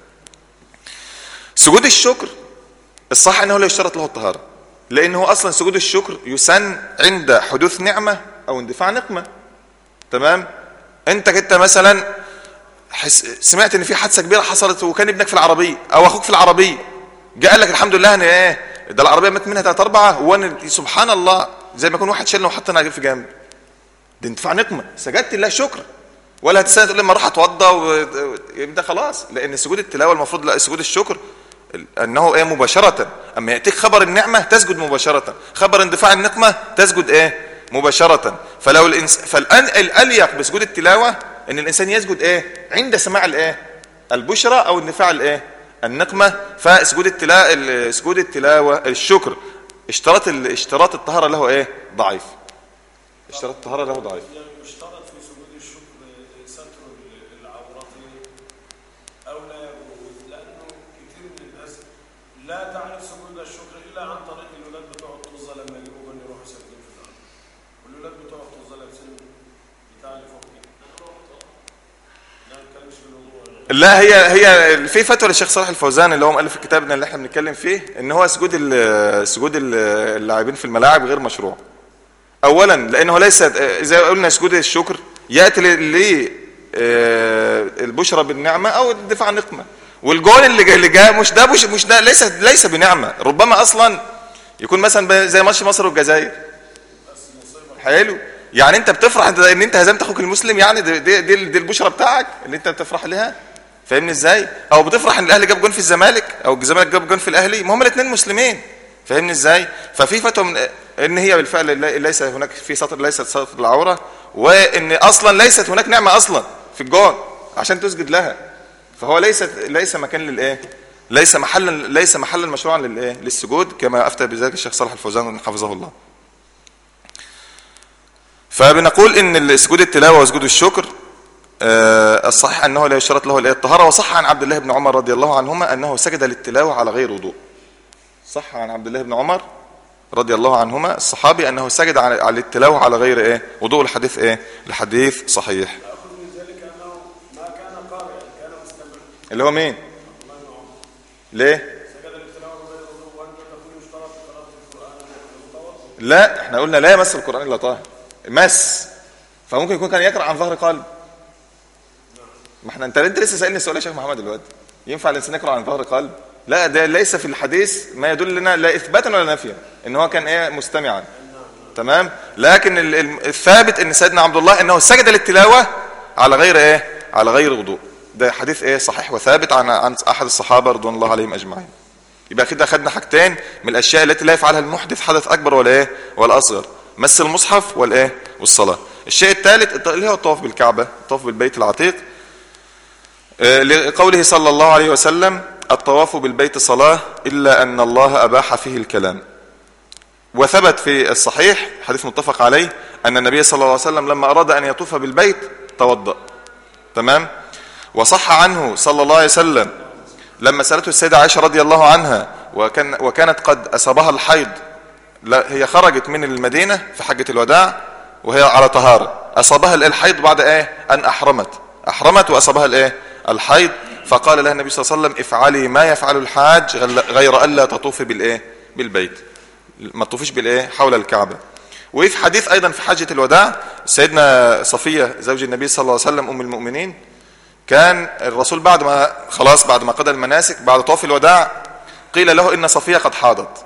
سجود الشكر الصح انه لا يشترط له الطهاره لان هو اصلا سجود الشكر يسن عند حدوث نعمه او اندفاع نقمه تمام انت كنت مثلا حس... سمعت ان في حادثه كبيره حصلت وكان ابنك في العربيه او اخوك في العربيه جاء قال لك الحمد لله ان ايه ده العربيه مات منها ثلاث اربعه وانا سبحان الله زي ما يكون واحد شالنا وحطنا في جنب ده اندفاع نقمه سجدت لله شكر ولا هتستنى تقول لما اروح اتوضى و... ده خلاص لان سجود التلاوه المفروض لا سجود الشكر انه ايه مباشره اما ياتيك خبر النعمه تسجد مباشره خبر اندفاع النقمه تسجد ايه مباشره فلو الإنس... فالان الاليق بسجود التلاوه ان الانسان يسجد ايه عند سماع الايه البشرى او اندفاع الايه النقمه فسجود التلاوه سجود التلاوه الشكر اشتراط ال... اشتراط الطهاره له ايه ضعيف اشتراط الطهاره له ضعيف يعني يشترط في سجود الشكر ستر العورة أو لا يجوز لأنه كتير من الناس لا تعرف سجود الشكر إلا عن طريق الولاد بتوع الطزة لما يجيبوا بني يروحوا يسجدوا في الأرض والولاد بتوع الطزة لابسين بتاع اللي فوق كده لا ما نتكلمش في الموضوع لا هي هي في فتوى للشيخ صالح الفوزان اللي هو مؤلف كتابنا اللي احنا بنتكلم فيه ان هو سجود ال- سجود ال- اللاعبين في الملاعب غير مشروع اولا لانه ليس زي ما قلنا سجود الشكر ياتي ل آه، البشرى بالنعمه او الدفاع عن النقمه والجول اللي جاي اللي جاء مش ده مش, مش ده ليس ليس بنعمه ربما اصلا يكون مثلا ب- زي ماتش مصر والجزائر حلو يعني انت بتفرح انت ان انت هزمت اخوك المسلم يعني دي دي, دي, دي البشرى بتاعك اللي انت بتفرح لها فاهمني ازاي او بتفرح ان الاهلي جاب جون في الزمالك او الزمالك جاب جون في الاهلي ما هم الاثنين مسلمين فاهمني ازاي ففي فتوى من ان هي بالفعل لي- ليس هناك في سطر ليست سطر العوره وان اصلا ليست هناك نعمه اصلا في الجون عشان تسجد لها فهو ليس ليس مكان للايه ليس محلا ليس محلا مشروعا للايه للسجود كما افتى بذلك الشيخ صالح الفوزان حفظه الله فبنقول ان سجود التلاوه وسجود الشكر آه، الصحيح انه لا يشترط له الايه الطهاره وصح عن عبد الله بن عمر رضي الله عنهما انه سجد للتلاوه على غير وضوء صح عن عبد الله بن عمر رضي الله عنهما الصحابي انه سجد على على التلاوه على غير ايه وضوء الحديث ايه الحديث صحيح أخذ من ذلك أنه ما كان قارئا كان مستمعا اللي هو مين ليه سجد للتلاوة غير الوضوء وأنت تقول يشترط في قراءة القرآن المتوضئ لا احنا قلنا لا يمس القران الا طاهر مس فممكن يكون كان يقرا عن ظهر قلب ما احنا انت انت لسه سالني السؤال يا شيخ محمد دلوقتي ينفع الانسان يقرا عن ظهر قلب لا ده ليس في الحديث ما يدل لنا لا اثباتا ولا نفيا ان هو كان ايه مستمعا تمام لكن ال- ال- الثابت ان سيدنا عبد الله انه سجد للتلاوه على غير ايه على غير وضوء ده حديث ايه صحيح وثابت عن عن احد الصحابه رضوان الله عليهم اجمعين يبقى كده اخذنا حاجتين من الاشياء التي لا يفعلها المحدث حدث اكبر ولا ايه ولا اصغر مس المصحف والايه والصلاه الشيء الثالث اللي هو الطواف بالكعبه الطواف بالبيت العتيق آه، لقوله صلى الله عليه وسلم الطواف بالبيت صلاه الا ان الله اباح فيه الكلام وثبت في الصحيح حديث متفق عليه ان النبي صلى الله عليه وسلم لما اراد ان يطوف بالبيت توضأ تمام وصح عنه صلى الله عليه وسلم لما سالته السيده عائشه رضي الله عنها وكان وكانت قد اصابها الحيض لا هي خرجت من المدينه في حجه الوداع وهي على طهاره اصابها الحيض بعد ايه ان احرمت احرمت واصابها الايه الحيض فقال لها النبي صلى الله عليه وسلم افعلي ما يفعل الحاج غل- غير الا تطوفي بالايه بالبيت ما تطوفيش بالايه حول الكعبه وفي حديث ايضا في حجه الوداع سيدنا صفيه زوج النبي صلى الله عليه وسلم ام المؤمنين كان الرسول بعد ما خلاص بعد ما قضى المناسك بعد طواف الوداع قيل له ان صفيه قد حاضت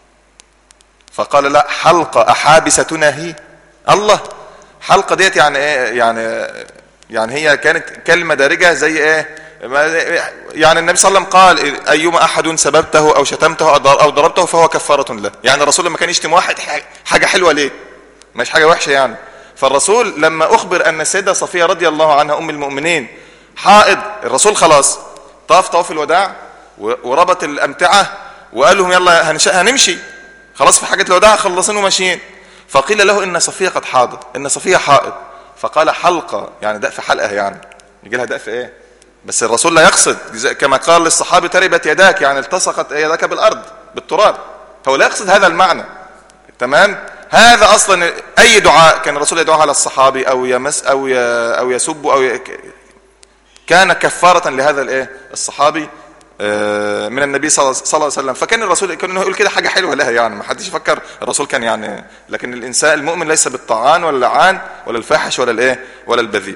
فقال لا حلقه احابستنا هي الله حلقه ديت يعني ايه يعني يعني هي كانت كلمه دارجه زي ايه ما- يعني النبي صلى الله عليه وسلم قال ايما احد سببته او شتمته او ضر- أو ضربته فهو كفاره له يعني الرسول لما كان يشتم واحد ح- حاجه حلوه ليه مش حاجه وحشه يعني فالرسول لما اخبر ان السيده صفيه رضي الله عنها ام المؤمنين حائض الرسول خلاص طاف طواف الوداع و- وربط الامتعه وقال لهم يلا هنش- هنمشي خلاص في حاجه الوداع خلصين وماشيين فقيل له ان صفيه قد حاضت ان صفيه حائض فقال حلقه يعني دق في حلقه يعني يجي لها دق في ايه بس الرسول لا يقصد زي- كما قال للصحابي تربت يداك يعني التصقت يداك بالارض بالتراب هو لا يقصد هذا المعنى تمام هذا اصلا اي دعاء كان الرسول يدعوها على الصحابي او يمس او ي- او يسب او ي- كان كفاره لهذا الايه الصحابي آه، من النبي صلى صلى الله عليه وسلم فكان الرسول كان إنه يقول كده حاجه حلوه لها يعني ما حدش يفكر الرسول كان يعني لكن الانسان المؤمن ليس بالطعان ولا اللعان ولا الفاحش ولا الايه ولا البذيء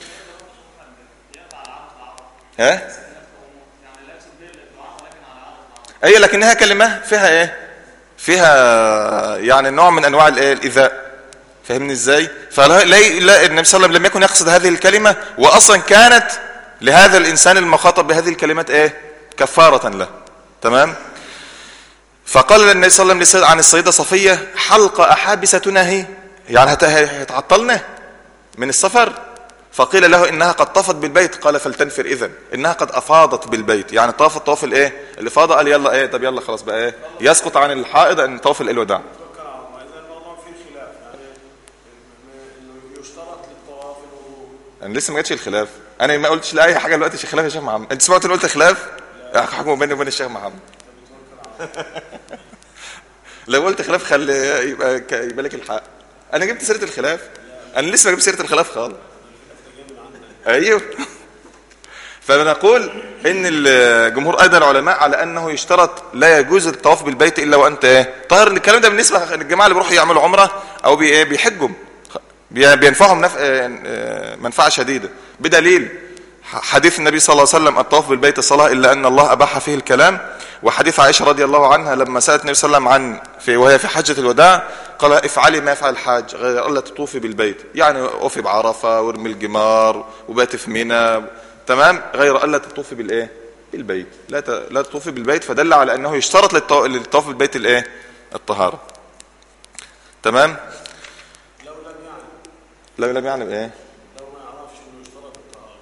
ها اي لكنها كلمه فيها ايه فيها يعني نوع من انواع الايه الايذاء فاهمني ازاي فلا لا لا النبي صلى الله عليه وسلم لم يكن يقصد هذه الكلمه واصلا كانت لهذا الانسان المخاطب بهذه الكلمات ايه كفاره له تمام فقال النبي صلى الله عليه وسلم عن السيده صفيه حلقه احابستنا هي يعني هت- هتعطلنا من السفر فقيل له انها قد طافت بالبيت قال فلتنفر اذا انها قد افاضت بالبيت يعني طافت طواف الايه الافاضه قال يلا ايه طب يلا خلاص بقى ايه يسقط عن الحائض ان طواف الوداع توكل على الله اذا الموضوع فيه خلاف يعني انه يشترط للطواف الوضوء انا لسه ما جاتش الخلاف انا ما قلتش لا اي حاجه دلوقتي مش خلاف يا شيخ محمد انت سمعت اني قلت خلاف حكم بيني وبين الشيخ محمد لو قلت خلاف خلي يبقى ك- يبقى لك الحق انا جبت سيره الخلاف انا لسه ما جبت سيره الخلاف خالص ايوه فبنقول ان الجمهور ايضا العلماء على انه يشترط لا يجوز الطواف بالبيت الا وانت ايه طاهر الكلام ده بالنسبه للجماعه اللي بيروحوا يعملوا عمره او بي إيه؟ بيحجوا بي- بينفعهم نف... آه، آه، منفعه شديده بدليل ح- حديث النبي صلى الله عليه وسلم الطواف بالبيت الصلاه الا ان الله اباح فيه الكلام وحديث عائشه رضي الله عنها لما سالت النبي صلى الله عليه وسلم عن في وهي في حجه الوداع قال افعلي ما يفعل الحاج غير الا تطوفي بالبيت يعني اوفي بعرفه وارمي الجمار وبات في منى تمام غير الا تطوفي بالايه بالبيت لا ت... لا تطوفي بالبيت فدل على انه يشترط للطو... للطواف بالبيت الايه الطهاره تمام لو لم يعلم لو لم يعلم ايه لو ما يعرفش انه يشترط الطهاره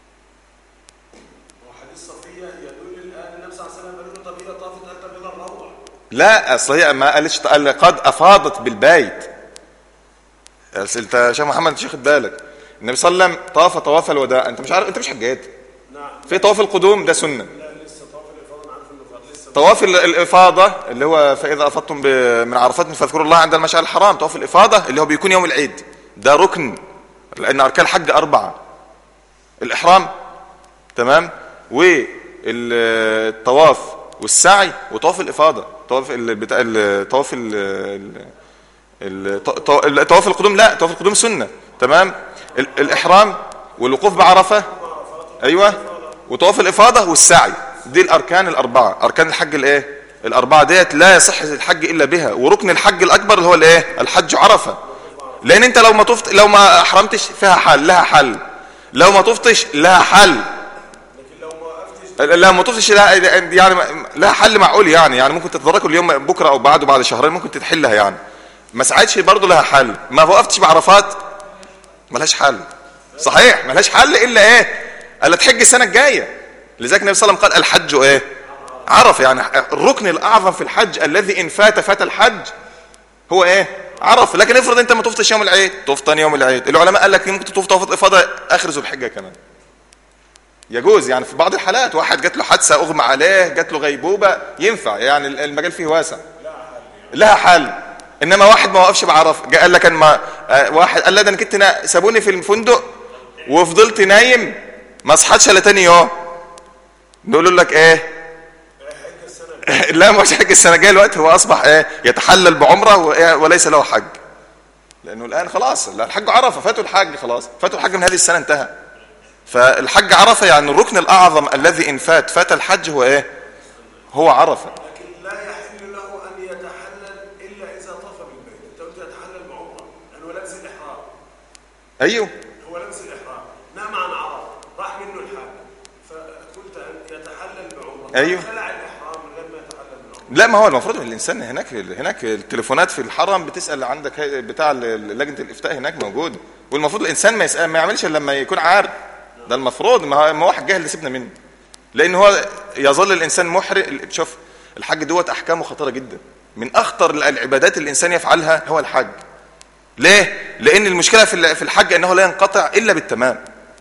وحديث صفيه يدل الان النبي صلى الله عليه وسلم قال له طب هي طافت قال طب يلا نروح لا اصل هي ما قالتش قال قد افاضت بالبيت أصل انت يا شيخ محمد مش واخد بالك النبي صلى الله عليه وسلم طاف طواف الوداع انت مش عارف انت مش حجيت نعم في طواف القدوم ده سنه لا لسه طواف الافاضه انا عارف انه فات لسه طواف ال- الافاضه اللي هو فاذا افضتم ب- من عرفات فاذكروا الله عند المشعر الحرام طواف الافاضه اللي هو بيكون يوم العيد ده ركن لان اركان الحج اربعه الاحرام تمام والطواف والسعي وطواف الافاضه طواف ال- بتاع ال- طواف ال- ال- ال- ط- ط- ال- طواف القدوم لا طواف القدوم سنه تمام ال- الاحرام والوقوف بعرفه ايوه وطواف الافاضه والسعي دي الاركان الاربعه اركان الحج الايه الاربعه ديت لا يصح الحج الا بها وركن الحج الاكبر اللي هو الايه الحج عرفه لان انت لو ما طفت لو ما احرمتش فيها حل لها حل لو ما طفتش لها حل لكن لو ما وقفتش لا ما طفتش لها يعني لها حل معقول يعني يعني ممكن تتدركوا اليوم بكره او بعده بعد شهرين ممكن تتحلها يعني ما ساعدش برضه لها حل ما وقفتش بعرفات ملهاش حل صحيح ملهاش حل الا ايه الا تحج السنه الجايه لذلك النبي صلى الله عليه وسلم قال الحج ايه عرف يعني الركن الاعظم في الحج الذي ان فات فات الحج هو ايه عرف لكن افرض انت ما طفتش يوم العيد طفت تاني يوم العيد العلماء قال لك ممكن تطوف طواف الافاضه اخر ذو الحجه كمان يجوز يعني في بعض الحالات واحد جات له حادثه اغمى عليه جات له غيبوبه ينفع يعني المجال فيه واسع لها حل انما واحد ما وقفش بعرف جاء قال لك انا ما آه، واحد قال لا ده انا كنت نا- سابوني في الفندق وفضلت نايم ما اصحتش الا تاني يوم نقول لك ايه حج السنه لا مش حج السنه الجايه الوقت هو اصبح ايه يتحلل بعمره وإيه؟ وليس له حج لانه الان خلاص لا الحج عرفه فاتوا الحج خلاص فاتوا الحج من هذه السنه انتهى فالحج عرفه يعني الركن الاعظم الذي ان فات فات الحج هو ايه هو عرفه لكن لا يحل له ان يتحلل الا اذا طاف بالبيت انت قلت يتحلل بعمره لانه لابس الاحرام ايوه هو لابس الاحرام نام عن عرف راح منه الحاج فقلت ان يتحلل بعمره أيوه. خلع الاحرام من غير ما يتحلل بالعمره لا ما هو المفروض ان الانسان هناك هناك التليفونات في الحرم بتسال عندك هي- بتاع ال- لجنه الافتاء هناك موجود والمفروض الانسان ما يسأل ما يعملش الا لما يكون عارف ده المفروض ما هو ما هو واحد جاهل اللي سيبنا منه لان هو يظل الانسان محرم شوف الحج دوت احكامه خطيره جدا من اخطر العبادات اللي الانسان يفعلها هو الحج ليه لان المشكله في ال- في الحج انه لا ينقطع الا بالتمام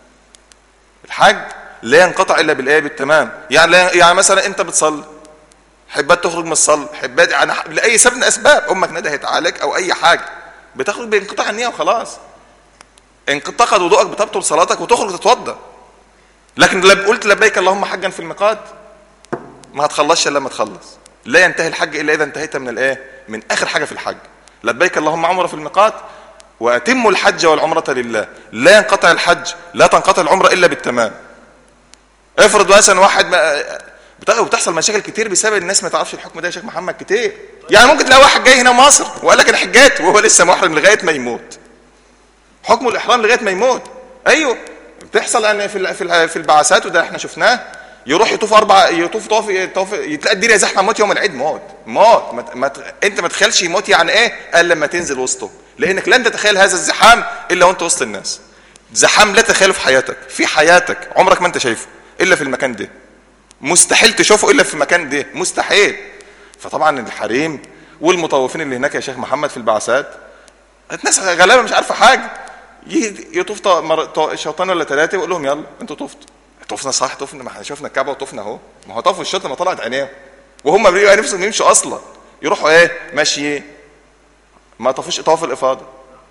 الحج لا ينقطع الا بالايه بالتمام يعني لا يعني مثلا انت بتصلي حبات تخرج من الصلاة حبات يعني لأي سبب من الأسباب أمك ندهت عليك أو أي حاجة بتخرج بانقطاع النية وخلاص انقطعت وضوءك بتبطل صلاتك وتخرج تتوضى لكن لو قلت لبيك اللهم حجا في الميقات ما هتخلصش الا لما تخلص لا ينتهي الحج الا اذا انتهيت من الايه من اخر حاجه في الحج لبيك اللهم عمره في الميقات واتموا الحج والعمره لله لا ينقطع الحج لا تنقطع العمره الا بالتمام افرض مثلا واحد ما بت- وبتحصل مشاكل كتير بسبب الناس ما تعرفش الحكم ده يا شيخ محمد كتير يعني ممكن تلاقي واحد جاي هنا مصر وقال لك انا حجيت وهو لسه محرم لغايه ما يموت حكم الاحرام لغايه ما يموت ايوه بتحصل ان في ال- في ال- في البعثات وده احنا شفناه يروح يطوف اربع يطوف طواف يطوف يتلاقي الدنيا زحمه موت يوم العيد موت موت ما ت- ما ت- انت ما تخيلش يموت يعني ايه الا لما تنزل وسطه لانك لن تتخيل هذا الزحام الا وانت وسط الناس زحام لا تتخيله في حياتك في حياتك عمرك ما انت شايفه الا في المكان ده مستحيل تشوفه الا في المكان ده مستحيل فطبعا الحريم والمطوفين اللي هناك يا شيخ محمد في البعثات الناس غلابه مش عارفه حاجه ي- يطوف ط- مر- ط- شيطان ولا ثلاثه ويقول لهم يلا انتوا طفتوا طفنا صح طفنا ما احنا شفنا الكعبه وطفنا اهو ما هو طافوا الشوط لما طلعت عينيهم وهم بيبقى نفسهم يمشوا اصلا يروحوا ايه ماشيين ما طافوش طواف الافاضه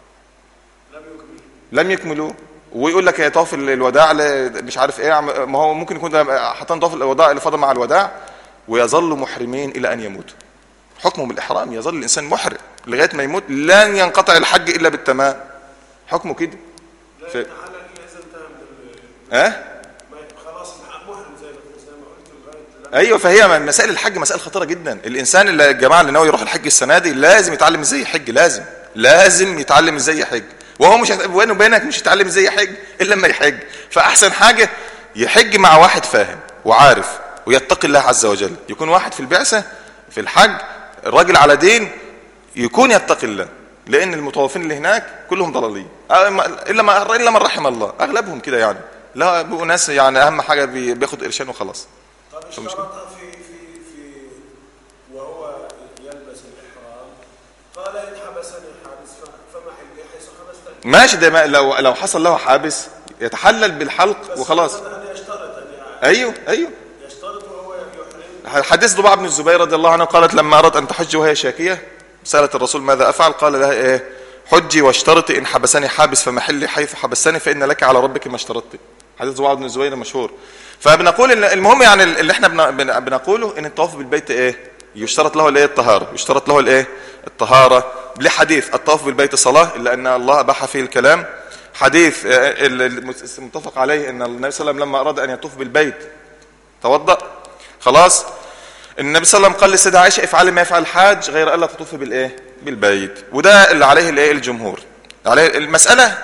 لم يكملوه ويقول لك يا طواف ال- الوداع ل- مش عارف ايه عم- ما هو ممكن يكون ده حاطين طواف الوداع الافاضه مع الوداع ويظلوا محرمين الى ان يموتوا حكمه بالاحرام يظل الانسان محرم لغايه ما يموت لن ينقطع الحج الا بالتمام حكمه كده لا في- يتحلل الا اذا انتهى من ال- ها ما ي- خلاص محرم زي ما زي ما قلت لغايه لا- ايوه فهي مسائل الحج مسائل خطيره جدا الانسان اللي الجماعه اللي ناوي يروح الحج السنه دي لازم يتعلم ازاي يحج لازم لازم يتعلم ازاي يحج وهو مش هت- بينه وبينك مش هيتعلم ازاي يحج الا لما يحج فاحسن حاجه يحج مع واحد فاهم وعارف ويتقي الله عز وجل يكون واحد في البعثه في الحج الراجل على دين يكون يتقي الله لان المطوفين اللي هناك كلهم ضلالين آه، ما- الا ما الا من رحم الله اغلبهم كده يعني لا بيبقوا ناس يعني اهم حاجه بي- بياخد قرشين وخلاص طب اشترطها في في في وهو يلبس الاحرام قال ان حبسني حابس ف- فمحلي حيث حبستني ماشي ده ما لو لو حصل له حابس يتحلل بالحلق وخلاص هذا يشترط أن ايوه ايوه يشترط وهو يحرم حديث ضباع بن الزبير رضي الله عنه قالت لما أردت أن تحج وهي شاكية سألت الرسول ماذا أفعل قال لها إيه حجي واشترطي إن حبسني حابس فمحلي حيث حبستني فإن لك على ربك ما اشترطت حديث ضباع بن الزبير مشهور فبنقول إن المهم يعني اللي احنا بن- بن- بنقوله إن الطواف بالبيت إيه يشترط له الايه الطهارة يشترط له الايه الطهارة لحديث الطواف بالبيت صلاة إلا أن الله أباح فيه الكلام حديث آه، ال- المتفق عليه أن النبي صلى الله عليه وسلم لما أراد أن يطوف بالبيت توضأ خلاص النبي صلى الله عليه وسلم قال للسيدة عائشة افعلي ما يفعل الحاج غير ألا تطوفي بالإيه بالبيت وده اللي عليه الايه الجمهور عليه المسألة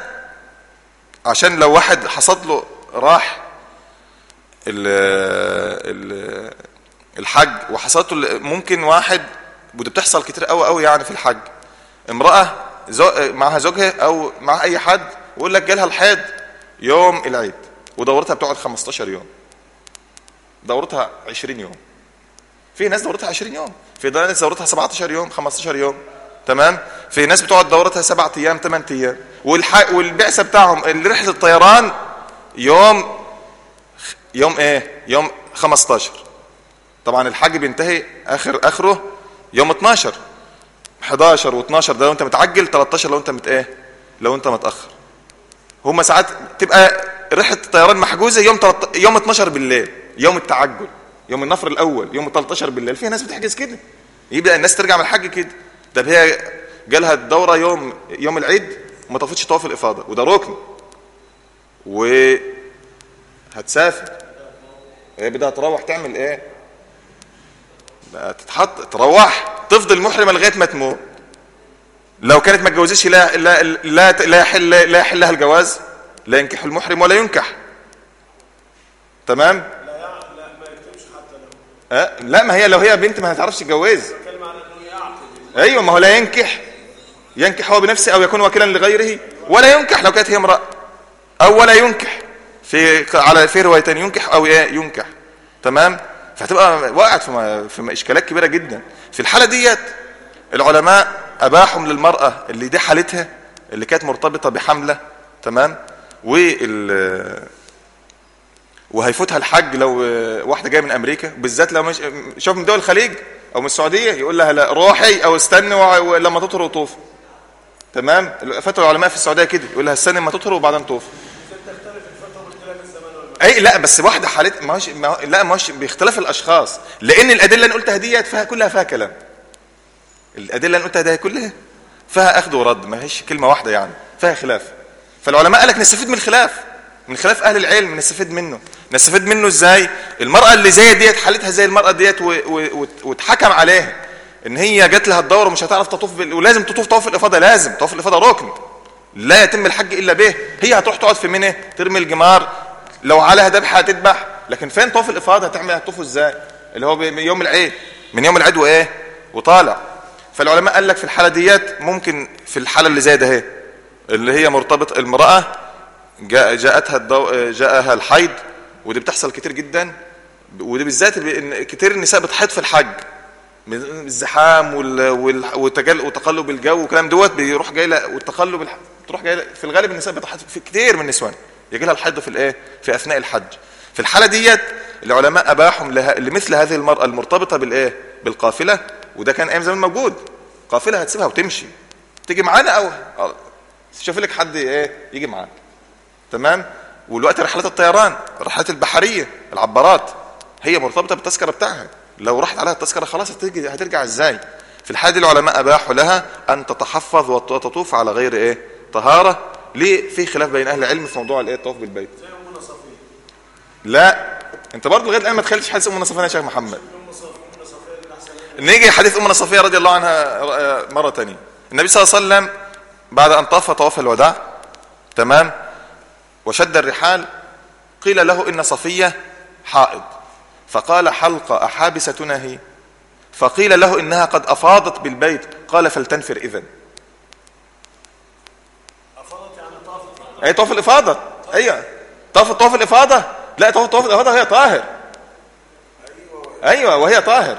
عشان لو واحد حصد له راح ال ال الحج وحصلته ال- ممكن واحد ودي بتحصل كتير قوي قوي يعني في الحج امرأة زو معها زوجها او مع اي حد ويقول لك جالها الحيض يوم العيد ودورتها بتقعد 15 يوم دورتها 20 يوم في ناس دورتها 20 يوم في ناس دورتها 17 يوم 15 يوم تمام في ناس بتقعد دورتها 7 ايام 8 ايام والح... والبعثه بتاعهم اللي رحله الطيران يوم يوم ايه يوم 15 طبعا الحج بينتهي اخر اخره يوم 12 11 و12 ده لو انت متعجل 13 لو انت مت ايه لو انت متاخر هما ساعات تبقى رحله الطيران محجوزه يوم 13 يوم 12 بالليل يوم التعجل يوم النفر الاول يوم 13 بالليل في ناس بتحجز كده يبدا الناس ترجع من الحج كده طب هي جالها الدوره يوم يوم العيد وما طافتش طواف الافاضه وده ركن و هتسافر هي بدها تروح تعمل ايه بقى تتحط تروح تفضل محرمه لغايه ما تموت لو كانت ما اتجوزتش لا لا لا لا يحل لا يحل لها الجواز لا ينكح المحرم ولا ينكح تمام لا يع... لا ما يكتبش حتى لو أه؟ لا ما هي لو هي بنت ما هتعرفش تتجوز بتكلم عن انه يعقد ايوه ما هو لا ينكح ينكح هو بنفسه او يكون وكيلا لغيره ولا ينكح لو كانت هي امراه او ولا ينكح في على في روايتين ينكح او ايه ينكح تمام فهتبقى وقعت في م- في اشكالات كبيره جدا في الحاله ديت العلماء اباحوا للمراه اللي دي حالتها اللي كانت مرتبطه بحمله تمام وال وهيفوتها الحج لو آه، واحده جايه من امريكا بالذات لو مش شوف من دول الخليج او من السعوديه يقول لها لا روحي او استني وع- ولما تطهر وطوف تمام فتوى العلماء في السعوديه كده يقول لها استني لما تطهر وبعدين طوف تختلف الفتره باختلاف الزمان والمكان اي لا بس واحده حالت ما هوش ما هو لا ما هوش باختلاف الاشخاص لان الادله اللي انا قلتها ديت فيها كلها فيها كلام الادله اللي انا قلتها دي كلها فيها اخذ ورد ما هيش كلمه واحده يعني فيها خلاف فالعلماء قال لك نستفيد من الخلاف من خلاف اهل العلم نستفيد منه نستفيد منه ازاي المراه اللي زي ديت حالتها زي المراه ديت و- و- وت- واتحكم عليها ان هي جات لها الدوره ومش هتعرف تطوف بال... ولازم تطوف طواف الافاضه لازم طواف الافاضه ركن لا يتم الحج الا به هي هتروح تقعد في منى ترمي الجمار لو عليها ذبحه هتذبح لكن فين طواف الافاضه هتعمل هتطوفه ازاي اللي هو من يوم العيد من يوم العيد وايه وطالع فالعلماء قال لك في الحاله ديت ممكن في الحاله اللي زي ده اهي اللي هي مرتبط المراه جاء جاءتها الضو... جاءها الحيض ودي بتحصل كتير جدا ودي بالذات ب- إن كتير النساء بتحيض في الحج من الزحام وال... وال... وتجل... وتقلب الجو والكلام دوت بيروح جاي ل... والتقلب الح... تروح جاي ل... في الغالب النساء بتحيض في كتير من النسوان يجي لها الحيض في الايه في اثناء الحج في الحاله ديت العلماء اباحوا لها... لمثل هذه المراه المرتبطه بالايه بالقافله وده كان ايام زمان موجود قافله هتسيبها وتمشي تيجي معانا او أو- شوف لك حد ايه يجي معاك تمام والوقت رحلات الطيران الرحلات البحريه العبارات هي مرتبطه بالتذكره بتاعها لو راحت عليها التذكره خلاص هترجع هترجع ازاي في الحاله دي العلماء اباحوا لها ان تتحفظ وت- وتطوف على غير ايه طهاره ليه في خلاف بين اهل العلم في موضوع الايه الطواف بالبيت زي امنا صفيه لا انت برضه لغايه الان ما تخيلتش حديث امنا صفيه يا شيخ محمد ام صفيه امنا صفيه اللي احسن نيجي حديث امنا صفيه رضي الله عنها آه، مره تانية النبي صلى الله عليه وسلم بعد ان طاف طواف الوداع تمام وشد الرحال قيل له ان صفيه حائض فقال حلق احابستنا هي فقيل له انها قد افاضت بالبيت قال فلتنفر اذن افاضت يعني طافت اي طواف الافاضه ايوه طواف طواف الافاضه لا طواف طواف الافاضه هي طاهر ايوه وهي طاهر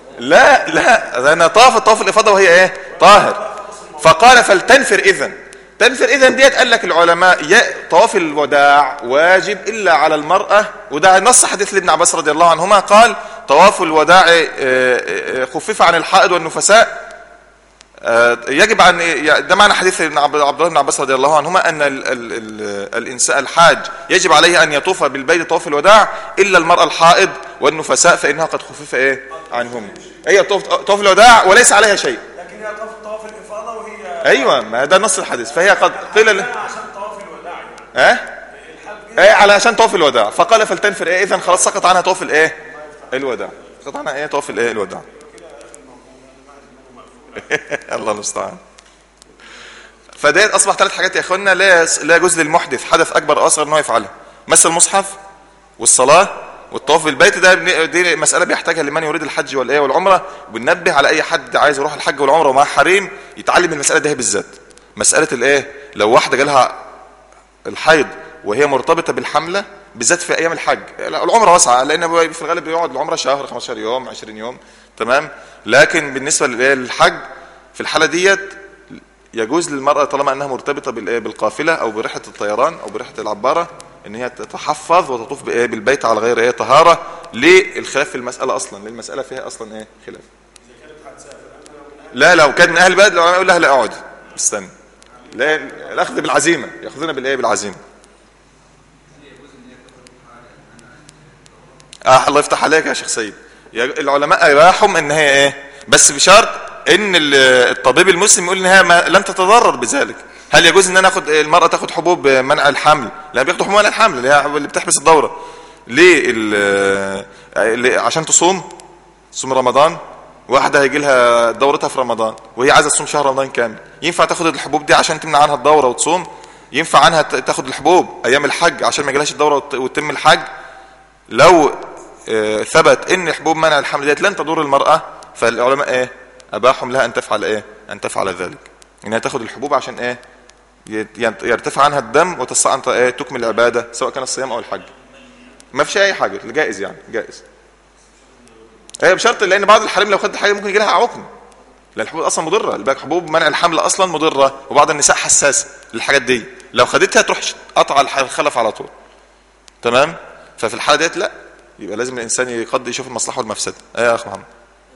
لا لا ده انا طاف طواف الافاضه وهي ايه طاهر فقال فلتنفر اذن تنفر اذا ديت قال لك العلماء يا طواف الوداع واجب الا على المراه وده نص حديث لابن عباس رضي الله عنهما قال طواف الوداع آه، آه، خفف عن الحائض والنفساء آه، يجب ان ده معنى حديث ابن عبد عبد الله بن عباس رضي الله عنهما ان ال ال ال الانسان الحاج يجب عليه ان يطوف بالبيت طواف الوداع الا المراه الحائض والنفساء فانها قد خفف ايه عنهم هي طواف طواف الوداع وليس عليها شيء لكن هي طواف طواف الافاضه وهي ايوه ما ده نص الحديث فهي قد قيل له لا عشان طواف الوداع يعني ها ايه علشان طواف الوداع فقال فلتنفر ايه اذا خلاص سقط عنها طواف الايه الوداع سقط عنها ايه طواف الايه الوداع الله المستعان فديت اصبح ثلاث حاجات يا اخوانا لا يس- لا يجوز للمحدث حدث اكبر او اصغر ان هو يفعلها مس المصحف والصلاه والطواف بالبيت ده بن- دي مساله بيحتاجها لمن يريد الحج والايه والعمره وبننبه على اي حد عايز يروح الحج والعمره ومعاه حريم يتعلم المساله دي بالذات مساله الايه لو واحده جالها الحيض وهي مرتبطه بالحمله بالذات في ايام الحج العمره واسعه لان في الغالب بيقعد العمره شهر 15 يوم 20 يوم تمام لكن بالنسبه للإيه؟ للحج في الحاله ديت يجوز للمراه طالما انها مرتبطه بالايه بالقافله او برحله الطيران او برحله العباره ان هي تتحفظ وتطوف بايه بالبيت على غير ايه طهاره للخلاف في المساله اصلا لان المساله فيها اصلا ايه خلاف لا لو كان من اهل البلد العلماء يقول لها لا اقعدي استنى لا الاخذ بالعزيمه ياخذون بالايه بالعزيمه اه الله يفتح عليك يا شيخ سيد يا- العلماء يراحم ان هي ايه بس بشرط ان ال- الطبيب المسلم يقول ان هي ما لن تتضرر بذلك هل يجوز ان انا اخد المراه تاخد حبوب منع الحمل لا بياخدوا حبوب منع الحمل اللي هي اللي بتحبس الدوره ليه ال- ال- عشان تصوم تصوم رمضان واحده هيجي لها دورتها في رمضان وهي عايزه تصوم شهر رمضان كامل ينفع تاخد الحبوب دي عشان تمنع عنها الدوره وتصوم ينفع عنها ت- تاخد الحبوب ايام الحج عشان ما يجيلهاش الدوره وت- وتتم الحج لو آه، ثبت ان حبوب منع الحمل ديت لن تضر المراه فالعلماء ايه اباحوا لها ان تفعل ايه ان تفعل ذلك انها تاخد الحبوب عشان ايه يت- ينت- يرتفع عنها الدم وتستطيع أن ت- ايه تكمل العباده سواء كان الصيام او الحج ما فيش اي حاجه جائز يعني جائز ايه بشرط لان بعض الحريم لو خدت حاجه ممكن يجي لها عقم لان الحبوب اصلا مضره الباقي حبوب منع الحمل اصلا مضره وبعض النساء حساسه للحاجات دي لو خدتها تروح قطع الح- الخلف على طول تمام ففي الحاله ديت لا يبقى لازم الانسان يقضي يشوف المصلحه والمفسده ايه يا اخ محمد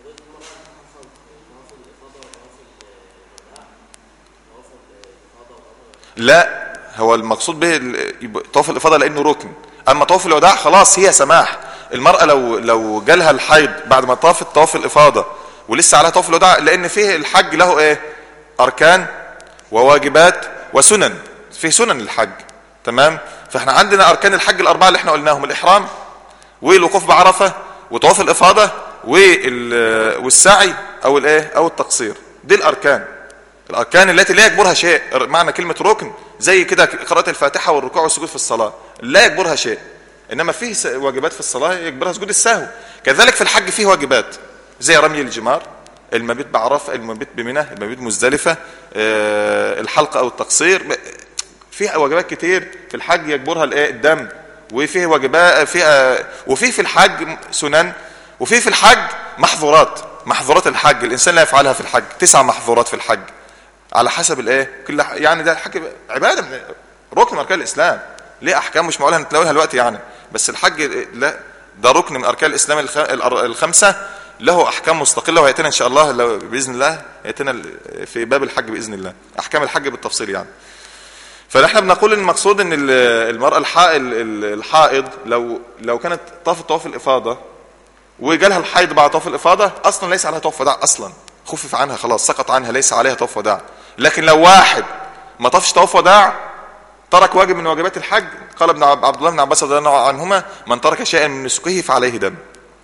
لا هو المقصود به ال- يبقى طواف الافاضه لانه ركن اما طواف الوداع خلاص هي سماح المراه لو لو جالها الحيض بعد ما طافت طواف الافاضه ولسه عليها طواف الوداع لان فيه الحج له ايه اركان وواجبات وسنن فيه سنن للحج تمام فاحنا عندنا اركان الحج الاربعه اللي احنا قلناهم الاحرام والوقوف بعرفه وطواف الافاضه وال- والسعي او الايه او التقصير دي الاركان الاركان التي لا يجبرها شيء معنى كلمه ركن زي كده قراءه الفاتحه والركوع والسجود في الصلاه لا يجبرها شيء انما فيه س- واجبات في الصلاه يجبرها سجود السهو كذلك في الحج فيه واجبات زي رمي الجمار المبيت بعرفه المبيت بمنى المبيت مزدلفه آه، الحلق او التقصير ب- في واجبات كتير في الحج يجبرها الايه الدم وفيه واجبات في وفي في الحج سنن وفي في الحج محظورات محظورات الحج الانسان لا يفعلها في الحج تسع محظورات في الحج على حسب الايه كل ح- يعني ده الحج عباده من ركن من اركان الاسلام ليه احكام مش معقوله نتناولها دلوقتي يعني بس الحج لا ده ركن من اركان الاسلام الخ- الأر- الخمسه له احكام مستقله وهياتينا ان شاء الله لو باذن الله ياتينا في باب الحج باذن الله احكام الحج بالتفصيل يعني فنحن بنقول ان المقصود ان ال- المراه الحائض الحائض لو لو كانت طافت طواف الافاضه وجالها الحيض بعد طواف الافاضه اصلا ليس عليها طواف وداع اصلا خفف عنها خلاص سقط عنها ليس عليها طواف وداع لكن لو واحد ما طافش طواف وداع ترك واجب من واجبات الحج قال ابن عب- عبد الله بن عباس رضي الله عنهما من ترك شيئا من نسكه فعليه دم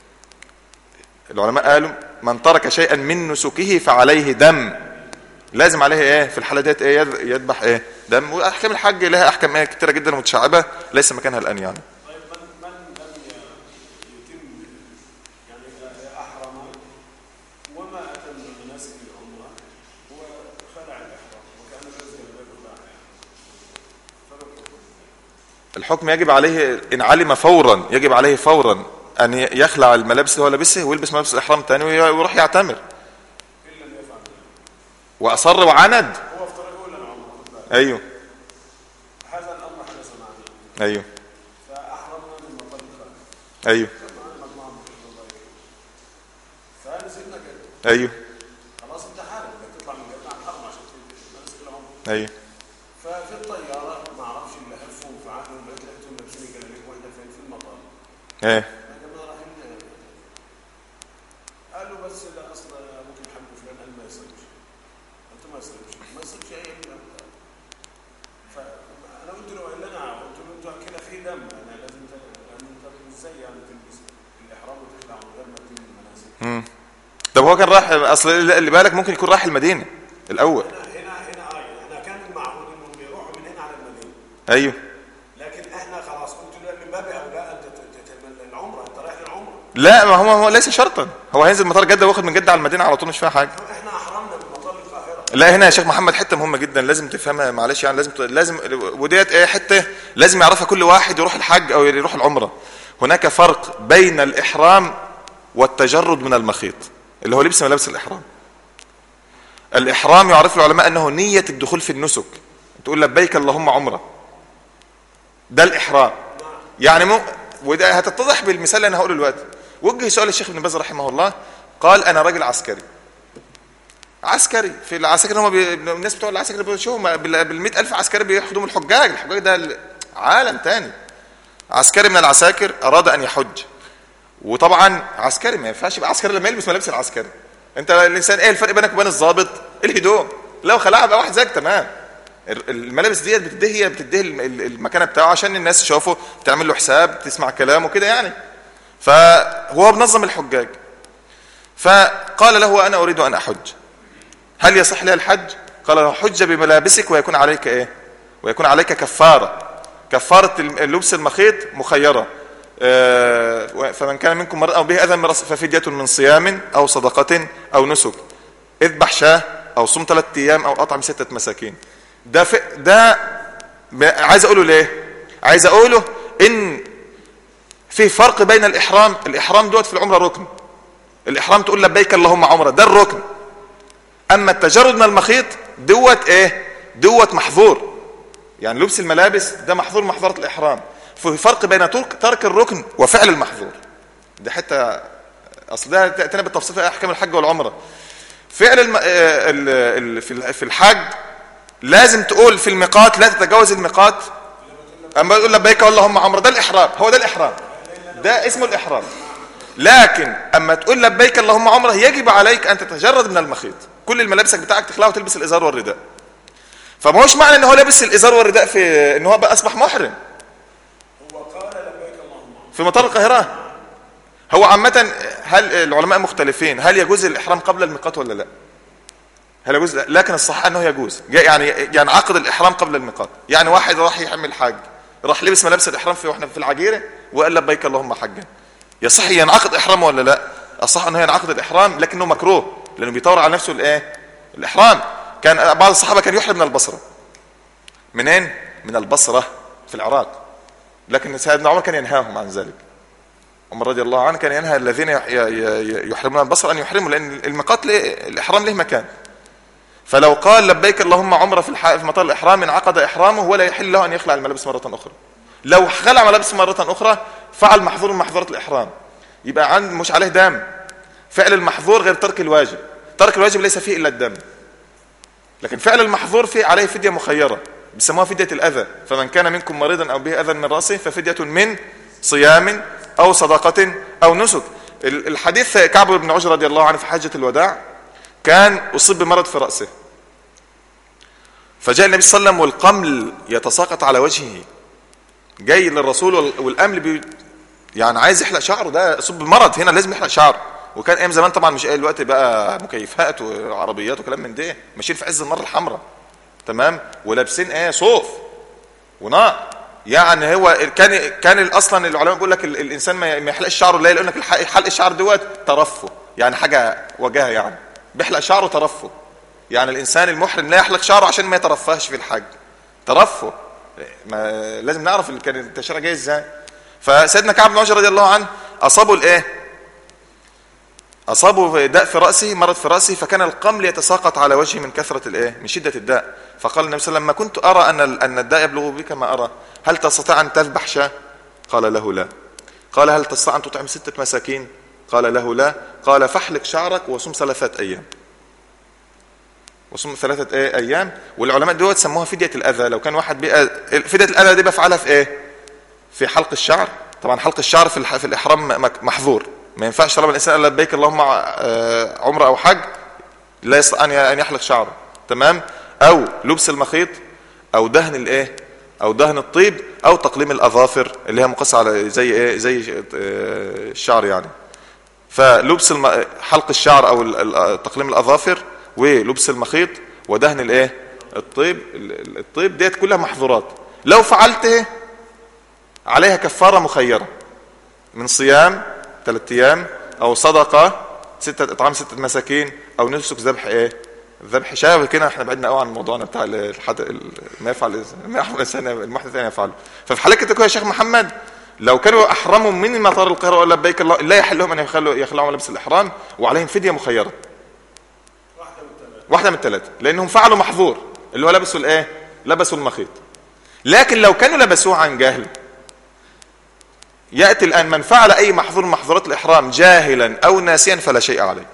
العلماء قالوا من ترك شيئا من نسكه فعليه دم لازم عليه ايه في الحاله ديت ايه يذ- يذبح ايه دم واحكام الحج لها احكام ايه كتيره جدا متشعبه ليس مكانها الان يعني طيب من من لم ي- يتم يعني احرم وما اتم مناسك العمره وخلع الاحرام وكان الذي لا يخلع فرق الحكم يجب عليه ان علم فورا يجب عليه فورا ان ي- يخلع الملابس اللي هو لابسها ويلبس ملابس الاحرام تاني وي- ويروح يعتمر الا ان يفعل ذلك واصر وعند هو في طريقه الى العمره خد بالك ايوه هذا الامر حدث معنا ايوه فاحرمنا من مطلق ايوه كان معنا مجموعه من الشيخ الله يكرمه فنزلنا كده ايوه خلاص انت حارب بدك تطلع من جامعه الحرم عشان تمسك العمر ايوه ففي الطياره ما اعرفش اللي هفوا في عقلهم لقيت لقيتهم لابسين جلاليب واحنا فين في المطار ايه يا جماعه رايحين قالوا بس لا اصل ممكن حمد فلان قال ما يصيرش قلت ما يصيرش ما يصيرش اي ابن فانا قلت له قال لنا قلت له انتوا كده في دم انا لازم ت- لان انت ازاي يعني تلبس الاحرام وتخلع من غير ما تتم المناسك مم. طب هو كان راح اصل اللي بالك ممكن يكون راح المدينه الاول هنا هنا هنا اه احنا كان المعهود انهم بيروحوا من هنا على المدينه ايوه لكن احنا خلاص قلت له من باب اولى انت ت- ت- ت- العمره انت رايح للعمره لا ما هو هو ليس شرطا هو هينزل مطار جده واخد من جده على المدينه على طول مش فيها حاجه احنا احرمنا من مطار القاهره لا هنا يا شيخ محمد حته مهمه جدا لازم تفهمها معلش يعني لازم ت- لازم وديت ايه حته لازم يعرفها كل واحد يروح الحج او يروح العمره هناك فرق بين الاحرام والتجرد من المخيط اللي هو لبس ملابس الاحرام الاحرام يعرف العلماء انه نيه الدخول في النسك تقول لبيك اللهم عمره ده الاحرام يعني مو وده هتتضح بالمثال اللي انا هقوله دلوقتي وجه سؤال الشيخ ابن باز رحمه الله قال انا راجل عسكري عسكري في العساكر هم بي... الناس بتوع العساكر بيشوفوا بال 100000 عسكري بيخدموا الحجاج الحجاج ده ال- عالم تاني عسكري من العساكر اراد ان يحج وطبعا عسكري ما ينفعش يبقى عسكري لما يلبس ملابس العسكري انت الانسان ايه الفرق بينك وبين الضابط الهدوم لو خلعها بقى واحد زيك تمام ال- الملابس ديت بتديه هي بتديه الم- ال- المكانه بتاعه عشان الناس تشوفه تعمل له حساب تسمع كلامه كده يعني فهو بنظم الحجاج فقال له انا اريد ان احج هل يصح لي الحج قال له حج بملابسك ويكون عليك ايه ويكون عليك كفاره كفاره اللبس المخيط مخيره آه، فمن كان منكم مرأة أو به أذى من رأسه ففدية من صيام أو صدقة أو نسك اذبح شاه أو صم ثلاثة أيام أو أطعم ستة مساكين ده في ده ب- عايز أقوله ليه عايز أقوله إن في فرق بين الإحرام الإحرام دوت في العمرة ركن الإحرام تقول لبيك اللهم عمرة ده الركن اما التجرد من المخيط دوت ايه دوت محظور يعني لبس الملابس ده محظور محظورة الاحرام في فرق بين ترك, ترك الركن وفعل المحظور ده حتى اصل ده تاتينا بالتفصيل في احكام الحج والعمره فعل الم... آه، ال... ال... في ال- في الحج لازم تقول في الميقات لا تتجاوز الميقات اما يقول لبيك اللهم عمره ده الاحرام هو ده الاحرام ده اسمه الاحرام لكن اما تقول لبيك اللهم عمره يجب عليك ان تتجرد من المخيط كل الملابسك بتاعك تخلعها وتلبس الازار والرداء فما هوش معنى ان هو لابس الازار والرداء في ان هو بقى اصبح محرم هو قال لبيك اللهم في مطار القاهره هو عامه هل العلماء مختلفين هل يجوز الاحرام قبل الميقات ولا لا هل يجوز لا. لكن الصح انه يجوز جاء يعني يعني عقد الاحرام قبل الميقات يعني واحد راح يحمل حج راح لبس ملابس الاحرام في واحنا في العجيره وقال لبيك اللهم حجا يصح ينعقد احرامه ولا لا الصح انه ينعقد الاحرام لكنه مكروه لانه بيطور على نفسه الايه الاحرام كان بعض الصحابه كان يحرم من البصره منين من البصره في العراق لكن سيدنا عمر كان ينهاهم عن ذلك عمر رضي الله عنه كان ينهى الذين يح- ي- ي- يحرمون البصر ان يحرموا لان الميقات ليه الاحرام له مكان فلو قال لبيك اللهم عمره في الح... في مطار الاحرام انعقد احرامه ولا يحل له ان يخلع الملابس مره اخرى لو خلع ملابس مره اخرى فعل محظور من محظورات الاحرام يبقى عند مش عليه دم فعل المحظور غير ترك الواجب ترك الواجب ليس فيه الا الدم لكن فعل المحظور فيه عليه فديه مخيره بيسموها فديه الاذى فمن كان منكم مريضا او به اذى من راسه ففديه من صيام او صدقه او نسك ال- الحديث كعب بن عجر رضي الله عنه في حجه الوداع كان اصيب بمرض في راسه فجاء النبي صلى الله عليه وسلم والقمل يتساقط على وجهه جاي للرسول وال- والامل بي يعني عايز يحلق شعره ده اصيب بمرض هنا لازم يحلق شعره وكان ايام زمان طبعا مش ايه الوقت بقى مكيفات وعربيات وكلام من ده ماشيين في عز النار الحمراء تمام ولابسين ايه صوف ونار يعني هو كان كان اصلا العلماء بيقول لك ال- الانسان ما ما يحلقش شعره لا يقول لك الح- حلق الشعر دوت ترفه يعني حاجه وجاهه يعني بيحلق شعره ترفه يعني الانسان المحرم لا يحلق شعره عشان ما يترفهش في الحج ترفه ما لازم نعرف اللي كان التشريع جاي ازاي فسيدنا كعب بن عجر رضي الله عنه اصابه الايه اصابه داء في راسه مرض في راسه فكان القمل يتساقط على وجهه من كثره الايه من شده الداء فقال النبي صلى الله عليه وسلم ما كنت ارى ان ان الداء يبلغ بك ما ارى هل تستطيع ان تذبح شاه قال له لا قال هل تستطيع ان تطعم سته مساكين قال له لا قال فاحلق شعرك وصم ثلاثه ايام وصم ثلاثه ايه ايام والعلماء دول سموها فديه الاذى لو كان واحد بقى فديه الاذى دي بفعلها في ايه في حلق الشعر طبعا حلق الشعر في الح- في الاحرام م- محظور ما ينفعش طالما الانسان قال لبيك اللهم آه، عمره او حج لا يستطيع ان ان يحلق شعره تمام او لبس المخيط او دهن الايه او دهن الطيب او تقليم الاظافر اللي هي مقصه على زي ايه زي آه، الشعر يعني فلبس الم... حلق الشعر او ال- ال- تقليم الاظافر ولبس المخيط ودهن الايه الطيب ال- ال- الطيب ديت كلها محظورات لو فعلته عليها كفاره مخيره من صيام ثلاثة ايام او صدقه ستة اطعام ستة مساكين او نسك ذبح ايه ذبح شاة كده احنا بعدنا قوي عن موضوعنا بتاع ال- الحد... ال- ما يفعل ما يفعل الانسان المحدث ان يفعله ففي حالة كده يا شيخ محمد لو كانوا احرموا من مطار القاهره ولا لبيك الله لا يحل لهم ان يخلوا يخلعوا لبس الاحرام وعليهم فديه مخيره واحده من الثلاثه لانهم فعلوا محظور اللي هو لبسوا الايه لبسوا المخيط لكن لو كانوا لبسوه عن جهل ياتي الان من فعل اي محظور من محظورات الاحرام جاهلا او ناسيا فلا شيء عليه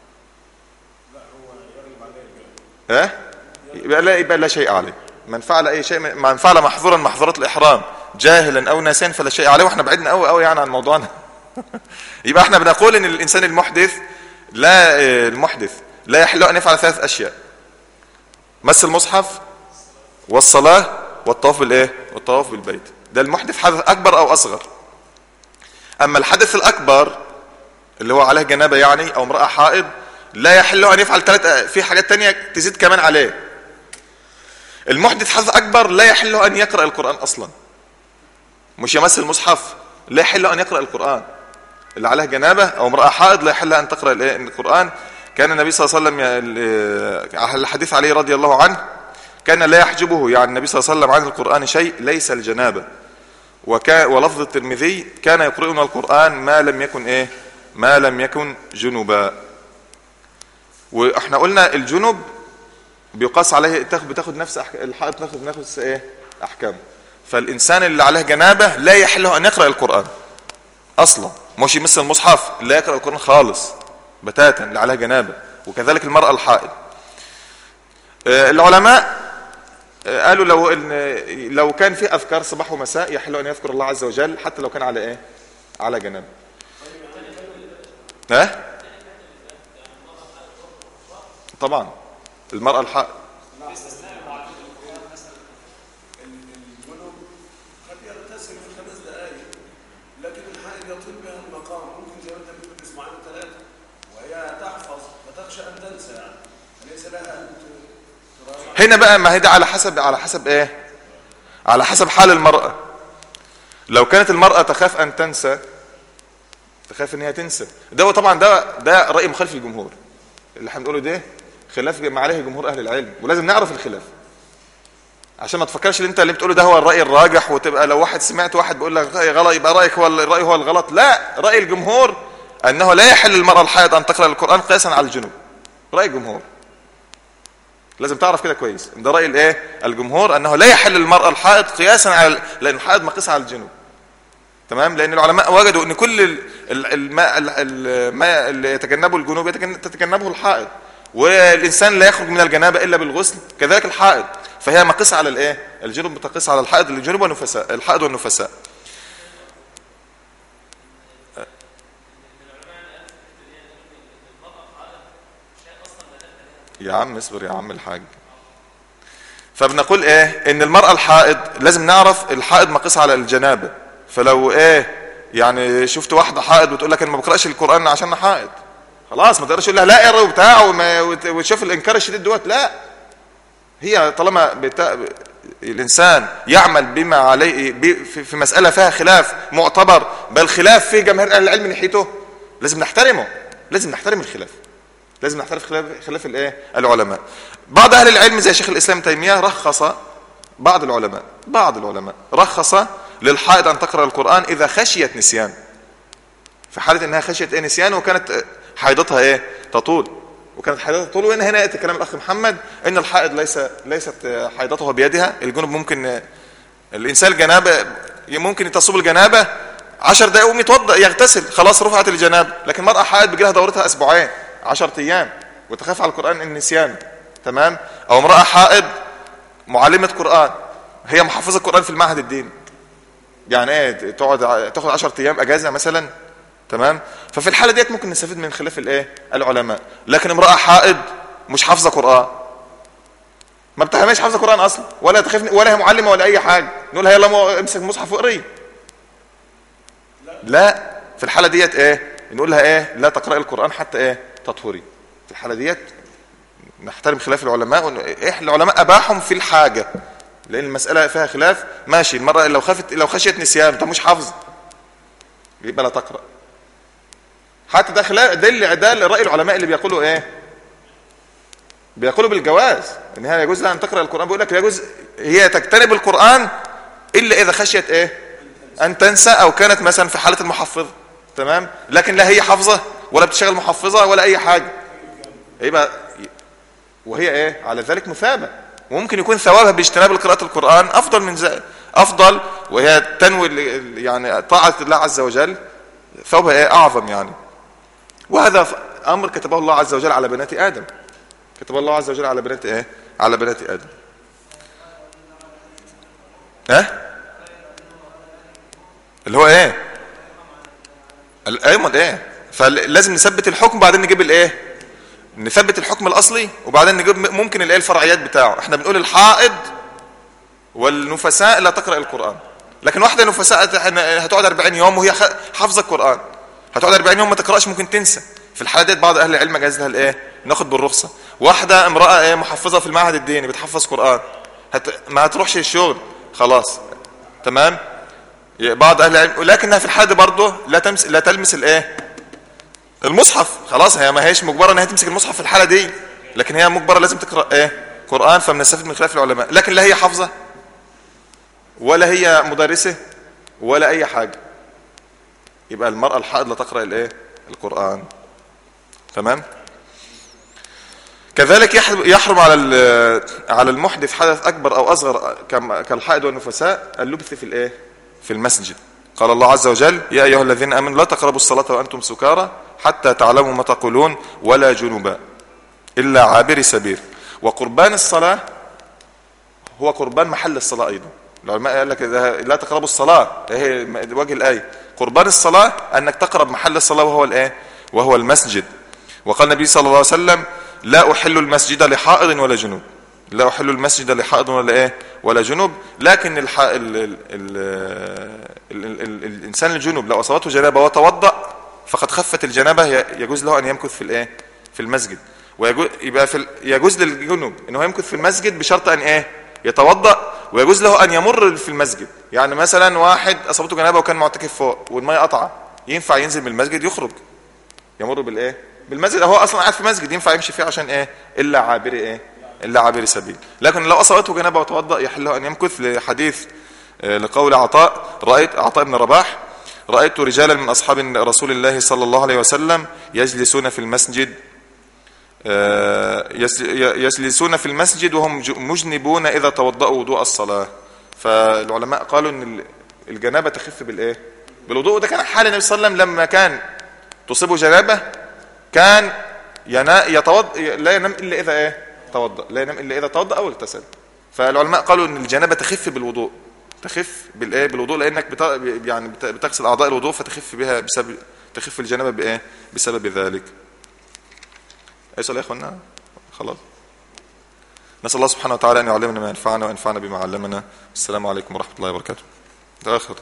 ها يبقى لا يبقى لا شيء عليه من فعل اي شيء من من فعل محظورا من محظورات الاحرام جاهلا او ناسيا فلا شيء عليه واحنا بعدنا قوي قوي يعني عن موضوعنا يبقى احنا بنقول ان الانسان المحدث لا آه، المحدث لا يحل له ان يفعل ثلاث اشياء مس المصحف والصلاه والطواف بالايه والطواف بالبيت ده المحدث حدث اكبر او اصغر اما الحدث الاكبر اللي هو عليه جنابه يعني او امراه حائض لا يحل له ان يفعل ثلاث في حاجات تانية تزيد كمان عليه المحدث حدث اكبر لا يحل له ان يقرا القران اصلا مش يمس المصحف لا يحل له ان يقرا القران اللي عليه جنابه او امراه حائض لا يحل لها ان تقرا الايه القران كان النبي صلى الله عليه وسلم ي- على الحديث عليه رضي الله عنه كان لا يحجبه يعني النبي صلى الله عليه وسلم عن القران شيء ليس الجنابه وكان ولفظ الترمذي كان يقرؤنا القرآن ما لم يكن ايه ما لم يكن جنبا واحنا قلنا الجنب بيقاس عليه تاخد بتاخد نفس أحك... الحائط تاخد نفس ايه احكام فالانسان اللي عليه جنابه لا يحل له ان يقرا القران اصلا مش يمس المصحف لا يقرا القران خالص بتاتا اللي عليه جنابه وكذلك المراه الحائض آه، العلماء قالوا لو ان لو كان في اذكار صباح ومساء يحل ان يذكر الله عز وجل حتى لو كان على ايه على جنب ها طبعا المراه الحائض الجنوب قد يغتسل في خمس دقائق لكن الحائض يطول بها المقام ممكن زي ما انت بتقول اسمعين ثلاثه وهي تحفظ فتخشى ان تنسى يعني فليس لها ان ت- تراجع هنا بقى ما هي ده على حسب على حسب ايه على حسب حال المرأة لو كانت المرأة تخاف ان تنسى تخاف ان هي تنسى ده طبعا ده ده رأي مخالف للجمهور اللي احنا بنقوله ده خلاف ما عليه جمهور اهل العلم ولازم نعرف الخلاف عشان ما تفكرش ان انت اللي بتقوله ده هو الرأي الراجح وتبقى لو واحد سمعت واحد بيقول لك رأي غلط يبقى رأيك هو الرأي هو الغلط لا رأي الجمهور انه لا يحل للمرأة الحائض ان تقرأ القرآن قياسا على الجنوب رأي الجمهور لازم تعرف كده كويس ده راي الايه الجمهور انه لا يحل للمراه الحائض قياسا على لان الحائض مقيس على الجنوب تمام لان العلماء وجدوا ان كل ال- ال- الماء ال- الماء اللي يتجنبه الجنوب يتجن- تتجنبه الحائض والانسان لا يخرج من الجنابه الا بالغسل كذلك الحائض فهي مقيسه على الايه الجنوب متقيسه على الحائض الجنوب والنفساء الحائض والنفساء يا عم اصبر يا عم الحاج فبنقول ايه ان المرأة الحائض لازم نعرف الحائض مقيس على الجنابة فلو ايه يعني شفت واحدة حائض بتقول لك انا ما بقراش القرآن عشان انا حائض خلاص ما تقدرش تقول لها لا اقرا وبتاع وما- وت- وتشوف الانكار الشديد دوت لا هي طالما بتا... الانسان يعمل بما عليه ب- في في مسألة فيها خلاف معتبر بل خلاف في جماهير اهل العلم ناحيته لازم نحترمه لازم نحترم الخلاف لازم نحترم خلاف خلاف الايه العلماء بعض اهل العلم زي شيخ الاسلام تيميه رخص بعض العلماء بعض العلماء رخص للحائض ان تقرا القران اذا خشيت نسيان في حاله انها خشيت ايه نسيان وكانت حيضتها ايه تطول وكانت حيضتها تطول وهنا هنا ياتي كلام الاخ محمد ان الحائض ليس ليست حيضته بيدها الجنب ممكن الانسان الجنابه ممكن تصوب الجنابه 10 دقائق يقوم يتوضا يغتسل خلاص رفعت الجنابه لكن المراه حائض بيجي لها دورتها اسبوعين 10 ايام وتخاف على القران النسيان تمام او امراه حائض معلمه قران هي محفظه القران في المعهد الديني يعني ايه تقعد تاخد 10 ايام اجازه مثلا تمام ففي الحاله ديت ممكن نستفيد من خلاف الايه العلماء لكن امراه حائض مش حافظه قران ما بتفهمش حافظه قران اصلا ولا تخاف ولا هي معلمه ولا اي حاجه نقول لها يلا امسك المصحف واقري لا في الحاله ديت ايه نقول لها ايه لا تقراي القران حتى ايه تطهري في الحاله ديت نحترم خلاف العلماء إيه العلماء اباحهم في الحاجه لان المساله فيها خلاف ماشي المراه لو خافت لو خشيت نسيان انت مش حافظ يبقى لا تقرا حتى ده خلاف ده اللي ده راي العلماء اللي بيقولوا ايه بيقولوا بالجواز ان هي يجوز لها ان تقرا القران بيقول لك يجوز هي تجتنب القران الا اذا خشيت ايه ان تنسى او كانت مثلا في حاله المحفظه تمام لكن لا هي حافظه ولا بتشتغل محفظه ولا اي حاجه يبقى وهي ايه على ذلك مثابه وممكن يكون ثوابها باجتناب قراءه القران افضل من ذلك افضل وهي تنوي يعني طاعه الله عز وجل ثوابها ايه اعظم يعني وهذا امر كتبه الله عز وجل على بنات ادم كتب الله عز وجل على بنات ايه على بنات ادم ها أه؟ اللي هو ايه ايوه ايه فلازم نثبت الحكم بعدين نجيب الايه نثبت الحكم الاصلي وبعدين نجيب ممكن الايه الفرعيات بتاعه احنا بنقول الحائض والنفساء لا تقرا القران لكن واحده نفساء هتقعد 40 يوم وهي حافظه القران هتقعد 40 يوم ما تقراش ممكن تنسى في الحاله ديت بعض اهل العلم جاز لها الايه ناخد بالرخصه واحده امراه ايه محفظه في المعهد الديني بتحفظ قران هت... ما هتروحش الشغل خلاص تمام بعض اهل العلم ولكنها في الحاله برضه لا تمس لا تلمس الايه المصحف خلاص هي ما هيش مجبره انها تمسك المصحف في الحاله دي لكن هي مجبره لازم تقرا ايه قران فبنستفيد من خلاف العلماء لكن لا هي حافظه ولا هي مدرسه ولا اي حاجه يبقى المراه الحائض لا تقرا الايه القران تمام كذلك يحرم على على المحدث حدث اكبر او اصغر كالحائض والنفساء اللبث في الايه في المسجد قال الله عز وجل يا ايها الذين امنوا لا تقربوا الصلاه وانتم سكارى حتى تعلموا ما تقولون ولا جنبا الا عابر سبيل وقربان الصلاه هو قربان محل الصلاه ايضا العلماء قال لك لا تقربوا الصلاه هي وجه الايه قربان الصلاه انك تقرب محل الصلاه وهو الايه وهو المسجد وقال النبي صلى الله عليه وسلم لا أحل المسجد لحائض ولا جنوب لا أحل المسجد لحائض ولا إيه ولا جنوب لكن الح... ال... ال... ال... ال... ال... الإنسان الجنوب لو أصابته جنابة وتوضأ فقد خفت الجنابة يجوز له أن يمكث في الإيه في المسجد ويجوز يبقى في ال... يجوز للجنوب أنه يمكث في المسجد بشرط أن إيه يتوضأ ويجوز له أن يمر في المسجد يعني مثلا واحد أصابته جنابة وكان معتكف فوق والمية قطعة ينفع ينزل من المسجد يخرج يمر بالايه بالمسجد هو اصلا قاعد في مسجد ينفع يمشي فيه عشان ايه الا عابر ايه الا عابر سبيل لكن لو اصابته جنابه وتوضا يحله ان يمكث لحديث آه لقول عطاء رايت عطاء بن رباح رايت رجالا من اصحاب رسول الله صلى الله عليه وسلم يجلسون في المسجد آه يجلسون في المسجد وهم مجنبون اذا توضأوا وضوء الصلاه فالعلماء قالوا ان الجنابه تخف بالايه بالوضوء ده كان حال النبي صلى الله عليه وسلم لما كان تصيبه جنابه كان ينا يتوض لا ينام الا اذا ايه توضا لا ينام الا اذا توضا او اغتسل فالعلماء قالوا ان الجنابه تخف بالوضوء تخف بالايه بالوضوء لانك بت... يعني بتغسل اعضاء الوضوء فتخف بها بسبب تخف الجنابه بايه بسبب ذلك اي سؤال يا اخوانا خلاص نسال الله سبحانه وتعالى ان يعلمنا ما ينفعنا وينفعنا بما علمنا السلام عليكم ورحمه الله وبركاته ده اخر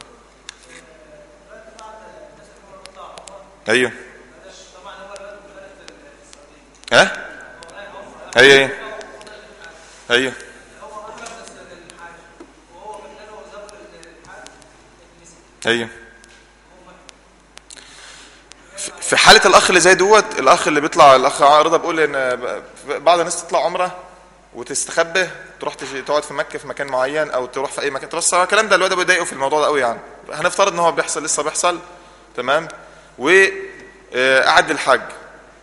ايوه ها هي ايه ايوه ايوه في حاله الاخ اللي زي دوت الاخ اللي بيطلع الاخ رضا بيقول ان بعض الناس تطلع عمره وتستخبى تروح تقعد في مكه في مكان معين او تروح في اي مكان تروح الكلام ده الواد ده بيضايقه في الموضوع ده قوي يعني هنفترض ان هو بيحصل لسه بيحصل تمام وقعد للحج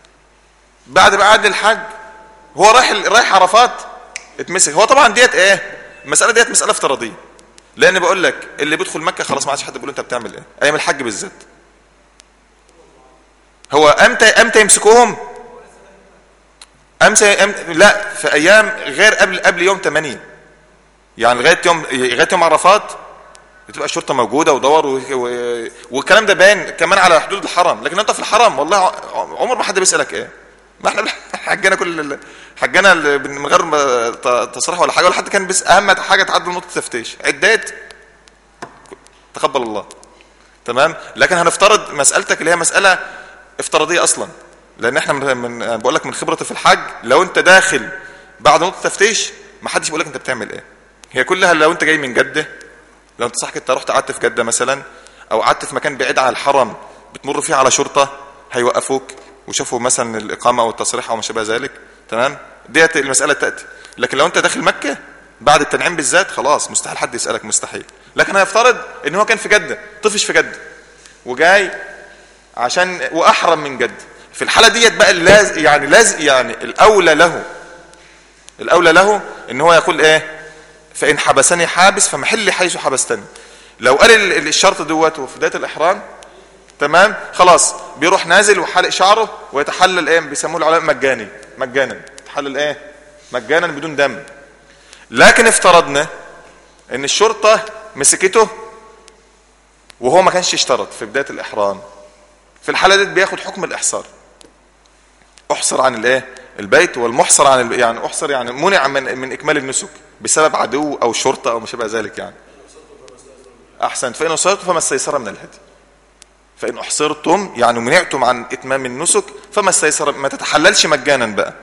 بعد ما قعد الحج هو رايح رايح عرفات اتمسك هو طبعا ديت ايه المساله ديت مساله افتراضيه لان بقول لك اللي بيدخل مكه خلاص ما عادش حد بيقول له انت بتعمل ايه ايام الحج بالذات هو امتى امتى يمسكوهم امتى أم... لا في ايام غير قبل قبل يوم 8 يعني لغايه يوم لغايه يوم عرفات بتبقى الشرطه موجوده ودور و... و... والكلام ده باين كمان على حدود الحرم لكن انت في الحرم والله ع- عمر ما حد بيسالك ايه ما احنا حجنا كل ال- حجنا ال- من غير ما ت- تصريح ولا حاجه ولا حد كان بس اهم حاجه تعدي نقطه التفتيش عدات تقبل الله تمام لكن هنفترض مسالتك اللي هي مساله افتراضيه اصلا لان احنا من, من أنا بقول لك من خبرتي في الحج لو انت داخل بعد نقطه التفتيش ما حدش بيقول لك انت بتعمل ايه هي كلها لو انت جاي من جده لو انت صح انت رحت قعدت في جده مثلا او قعدت في مكان بعيد عن الحرم بتمر فيه على شرطه هيوقفوك وشافوا مثلا الاقامه او التصريح او ما شابه ذلك تمام ديت المساله تاتي لكن لو انت داخل مكه بعد التنعيم بالذات خلاص مستحيل حد يسالك مستحيل لكن هيفترض ان هو كان في جده طفش في جده وجاي عشان واحرم من جده في الحاله ديت بقى لاز يعني لاز يعني الاولى له الاولى له ان هو يقول ايه فان حبسني حابس فمحلي حيث حبستني لو قال ال- ال- الشرط دوت وفي بدايه الاحرام تمام خلاص بيروح نازل وحلق شعره ويتحلل ايه بيسموه العلماء مجاني مجانا يتحلل ايه مجانا بدون دم لكن افترضنا ان الشرطه مسكته وهو ما كانش اشترط في بدايه الاحرام في الحاله دي بياخد حكم الاحصار احصر عن الايه البيت والمحصر عن الب... يعني احصر يعني منع من من اكمال النسك بسبب عدو او شرطه او ما شابه ذلك يعني احسنت فان اصرتم فما استيسر من الهدي فان احصرتم يعني منعتم عن اتمام النسك فما استيسر ما تتحللش مجانا بقى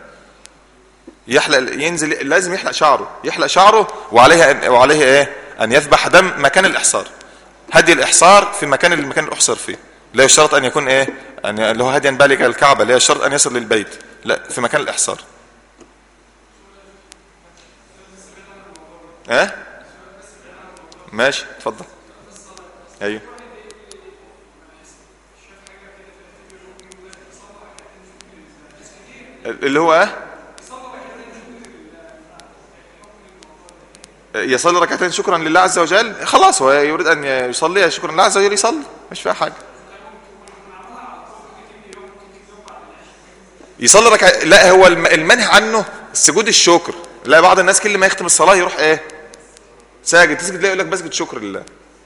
يحلق ينزل لازم يحلق شعره يحلق شعره وعليه أن وعليه ايه ان يذبح دم مكان الاحصار هدي الاحصار في مكان المكان اللي احصر فيه لا يشترط ان يكون ايه ان اللي هو هديا بالغ الكعبه لا يشترط ان يصل للبيت لا في مكان الاحصار ها ماشي اتفضل ايوه اللي هو ايه يصلي ركعتين شكرا لله عز وجل خلاص هو يريد ان يصلي شكرا لله عز وجل يصلي مش فيها حاجه يصلي ركع لا هو الم- المنهي عنه سجود الشكر لا بعض الناس كل ما يختم الصلاه يروح ايه ساجد تسجد تلاقي يقول لك بسجد شكر لله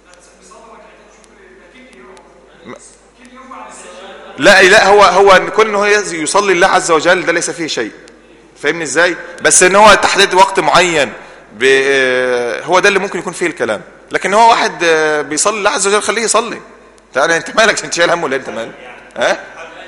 م- لا لا هو هو كون انه يز- يصلي لله عز وجل ده ليس فيه شيء فاهمني ازاي بس ان هو تحديد وقت معين ب... آه، هو ده اللي ممكن يكون فيه الكلام لكن هو واحد آه، بيصلي لله عز وجل خليه يصلي تعالى انت مالك انت شايل هم ولا انت مالك ها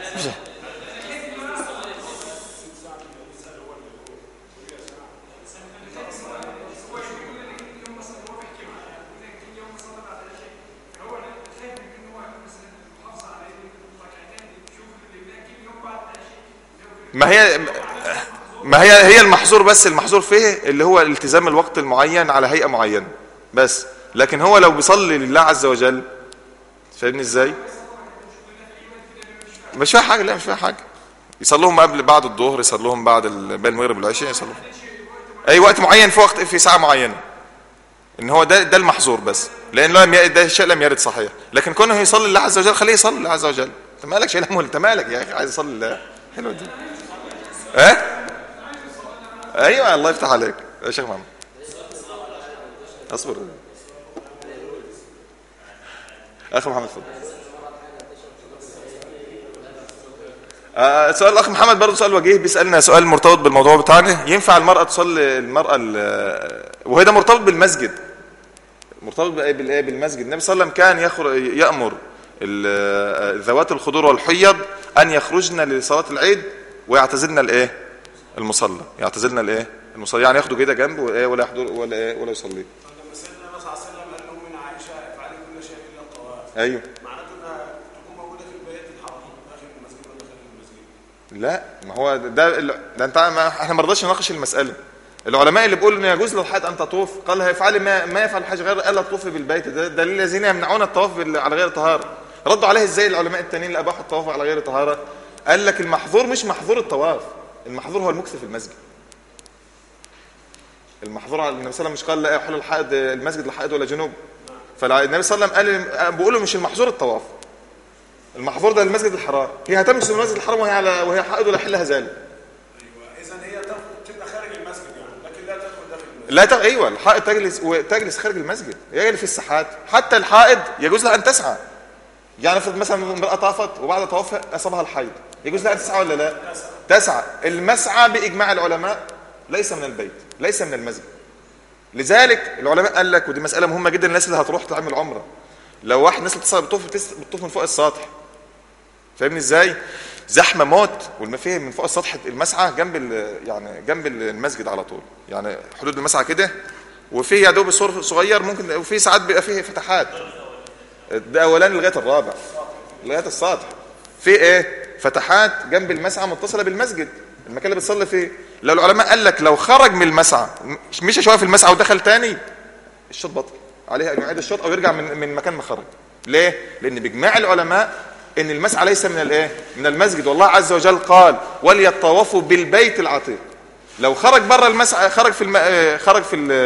ما هي ما هي هي المحظور بس المحظور فيه اللي هو التزام الوقت المعين على هيئة معينة بس لكن هو لو بيصلي لله عز وجل فاهمني ازاي مش فيها حاجة لا مش فيها حاجة يصلوهم قبل بعد الظهر يصلوهم بعد ال- بين المغرب والعشاء يصلوهم اي وقت معين في وقت في ساعة معينة ان هو ده ده المحظور بس لان لم ي- ده شيء لم يرد صحيح لكن كونه يصلي لله عز وجل خليه يصلي لله عز وجل انت مالك شايل هم انت مالك يا اخي عايز يصلي لله حلو دي ها ايوه الله يفتح عليك يا شيخ محمد اصبر اخ محمد اتفضل آه سؤال الاخ محمد برضه سؤال وجيه بيسالنا سؤال مرتبط بالموضوع بتاعنا ينفع المراه تصلي المراه ال- وهي ده مرتبط بالمسجد مرتبط بايه بالايه بالمسجد النبي صلى الله عليه وسلم كان يخر يامر ال- ذوات الخضور والحيض ان يخرجن لصلاه العيد ويعتزلن الايه المصلى يعتزلن الايه المصلى يعني ياخدوا كده جنب وايه ولا يحضر ولا ايه ولا يصلي لما سيدنا النبي صلى الله عليه وسلم قال لهم من عائشه افعلي كل شيء الا الطواف ايوه معناته انها تكون موجوده في البيت الحرام داخل المسجد ولا خارج المسجد لا ما هو ده ال- ده انت ما احنا ما رضاش نناقش المساله العلماء اللي بيقولوا ان يجوز للحائط ان تطوف قال افعلي ما ما يفعل الحاج غير الا تطوفي بالبيت ده دليل الذين يمنعون الطواف بال- على غير طهاره ردوا عليه ازاي العلماء التانيين اللي اباحوا الطواف على غير طهاره قال لك المحظور مش محظور الطواف المحظور هو المكث في المسجد المحظور على النبي صلى الله عليه وسلم مش قال لا يحل الحائض المسجد لحائض ولا جنوب فالنبي صلى الله عليه وسلم قال بيقول له مش المحظور الطواف المحظور ده المسجد الحرام هي هتمشي في المسجد الحرام وهي على وهي حائض ولا يحلها ذلك ايوه اذا هي تف- تبقى خارج المسجد يعني لكن لا تدخل داخل المسجد لا تغ... ايوه الحائض تجلس وتجلس خارج المسجد يجري في الساحات حتى الحائض يجوز لها ان تسعى يعني افرض مثلا امراه طافت وبعد طوافها اصابها الحيض يجوز لها ان تسعى ولا لا؟ تسعى المسعى باجماع العلماء ليس من البيت ليس من المسجد لذلك العلماء قال لك ودي مساله مهمه جدا الناس اللي هتروح تعمل عمره لو واحد ناس بتص- بتطوف بتس- بتطوف من فوق السطح فاهمني ازاي؟ زحمه موت والمفيه من فوق السطح المسعى جنب ال- يعني جنب المسجد على طول يعني حدود المسعى كده وفي يا دوب سور صغير ممكن وفي ساعات بيبقى فيه فتحات ده اولاني لغايه الرابع لغايه السطح في ايه فتحات جنب المسعى متصله بالمسجد المكان اللي بتصلي فيه لو العلماء قال لك لو خرج من المسعى مش- مشى شويه في المسعى ودخل تاني الشوط بطل عليه ان يعيد الشوط او يرجع من من مكان ما خرج ليه لان باجماع العلماء ان المسعى ليس من الايه من المسجد والله عز وجل قال وليطوفوا بالبيت العتيق لو خرج بره المسعى خرج في الم... آه، خرج في ال...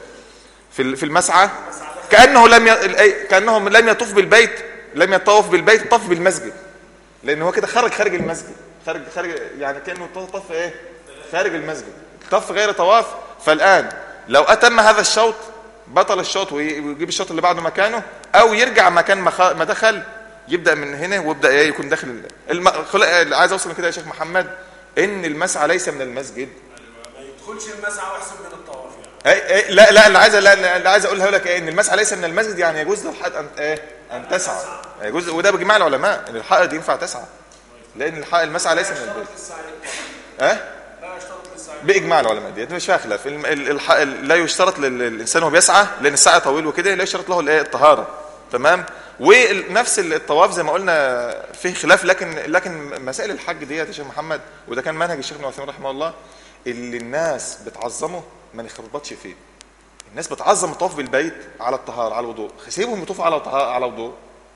في ال- في المسعى كانه لم ي... الأي- كانه لم يطوف بالبيت لم يطوف بالبيت طاف بالمسجد لان هو كده خرج خارج المسجد خارج خارج يعني كانه طاف طاف ايه خارج المسجد طاف غير طواف فالان لو اتم هذا الشوط بطل الشوط وي- ويجيب الشوط اللي بعده مكانه او يرجع مكان ما خ- ما دخل يبدا من هنا ويبدا ايه يكون داخل ال- الم... خل... عايز اوصل من كده يا شيخ محمد ان المسعى ليس من المسجد ما يدخلش المسعى ويحسب من الطواف يعني أي أي لا لا اللي عايز لا لا، اللي عايز اقولها لك ايه ان المسعى ليس من المسجد يعني يجوز للحائط ان ايه ان تسعى يجوز وده بجماع العلماء ان الحائط ينفع تسعى لان الحائط المسعى ليس من البيت للسعي ها لا يشترط للسعي باجماع العلماء ديت مش فيها خلاف الم- ال- الح- ال- لا يشترط لل- للانسان وهو بيسعى لان السعي طويل وكده لا يشترط له الايه الطهاره تمام ونفس الطواف زي ما قلنا فيه خلاف لكن لكن مسائل الحج ديت يا شيخ محمد وده كان منهج الشيخ ابن عثيمين رحمه الله اللي الناس بتعظمه ما نخربطش فيه الناس بتعظم الطواف بالبيت على الطهاره على الوضوء سيبهم يطوفوا على طهارة على وضوء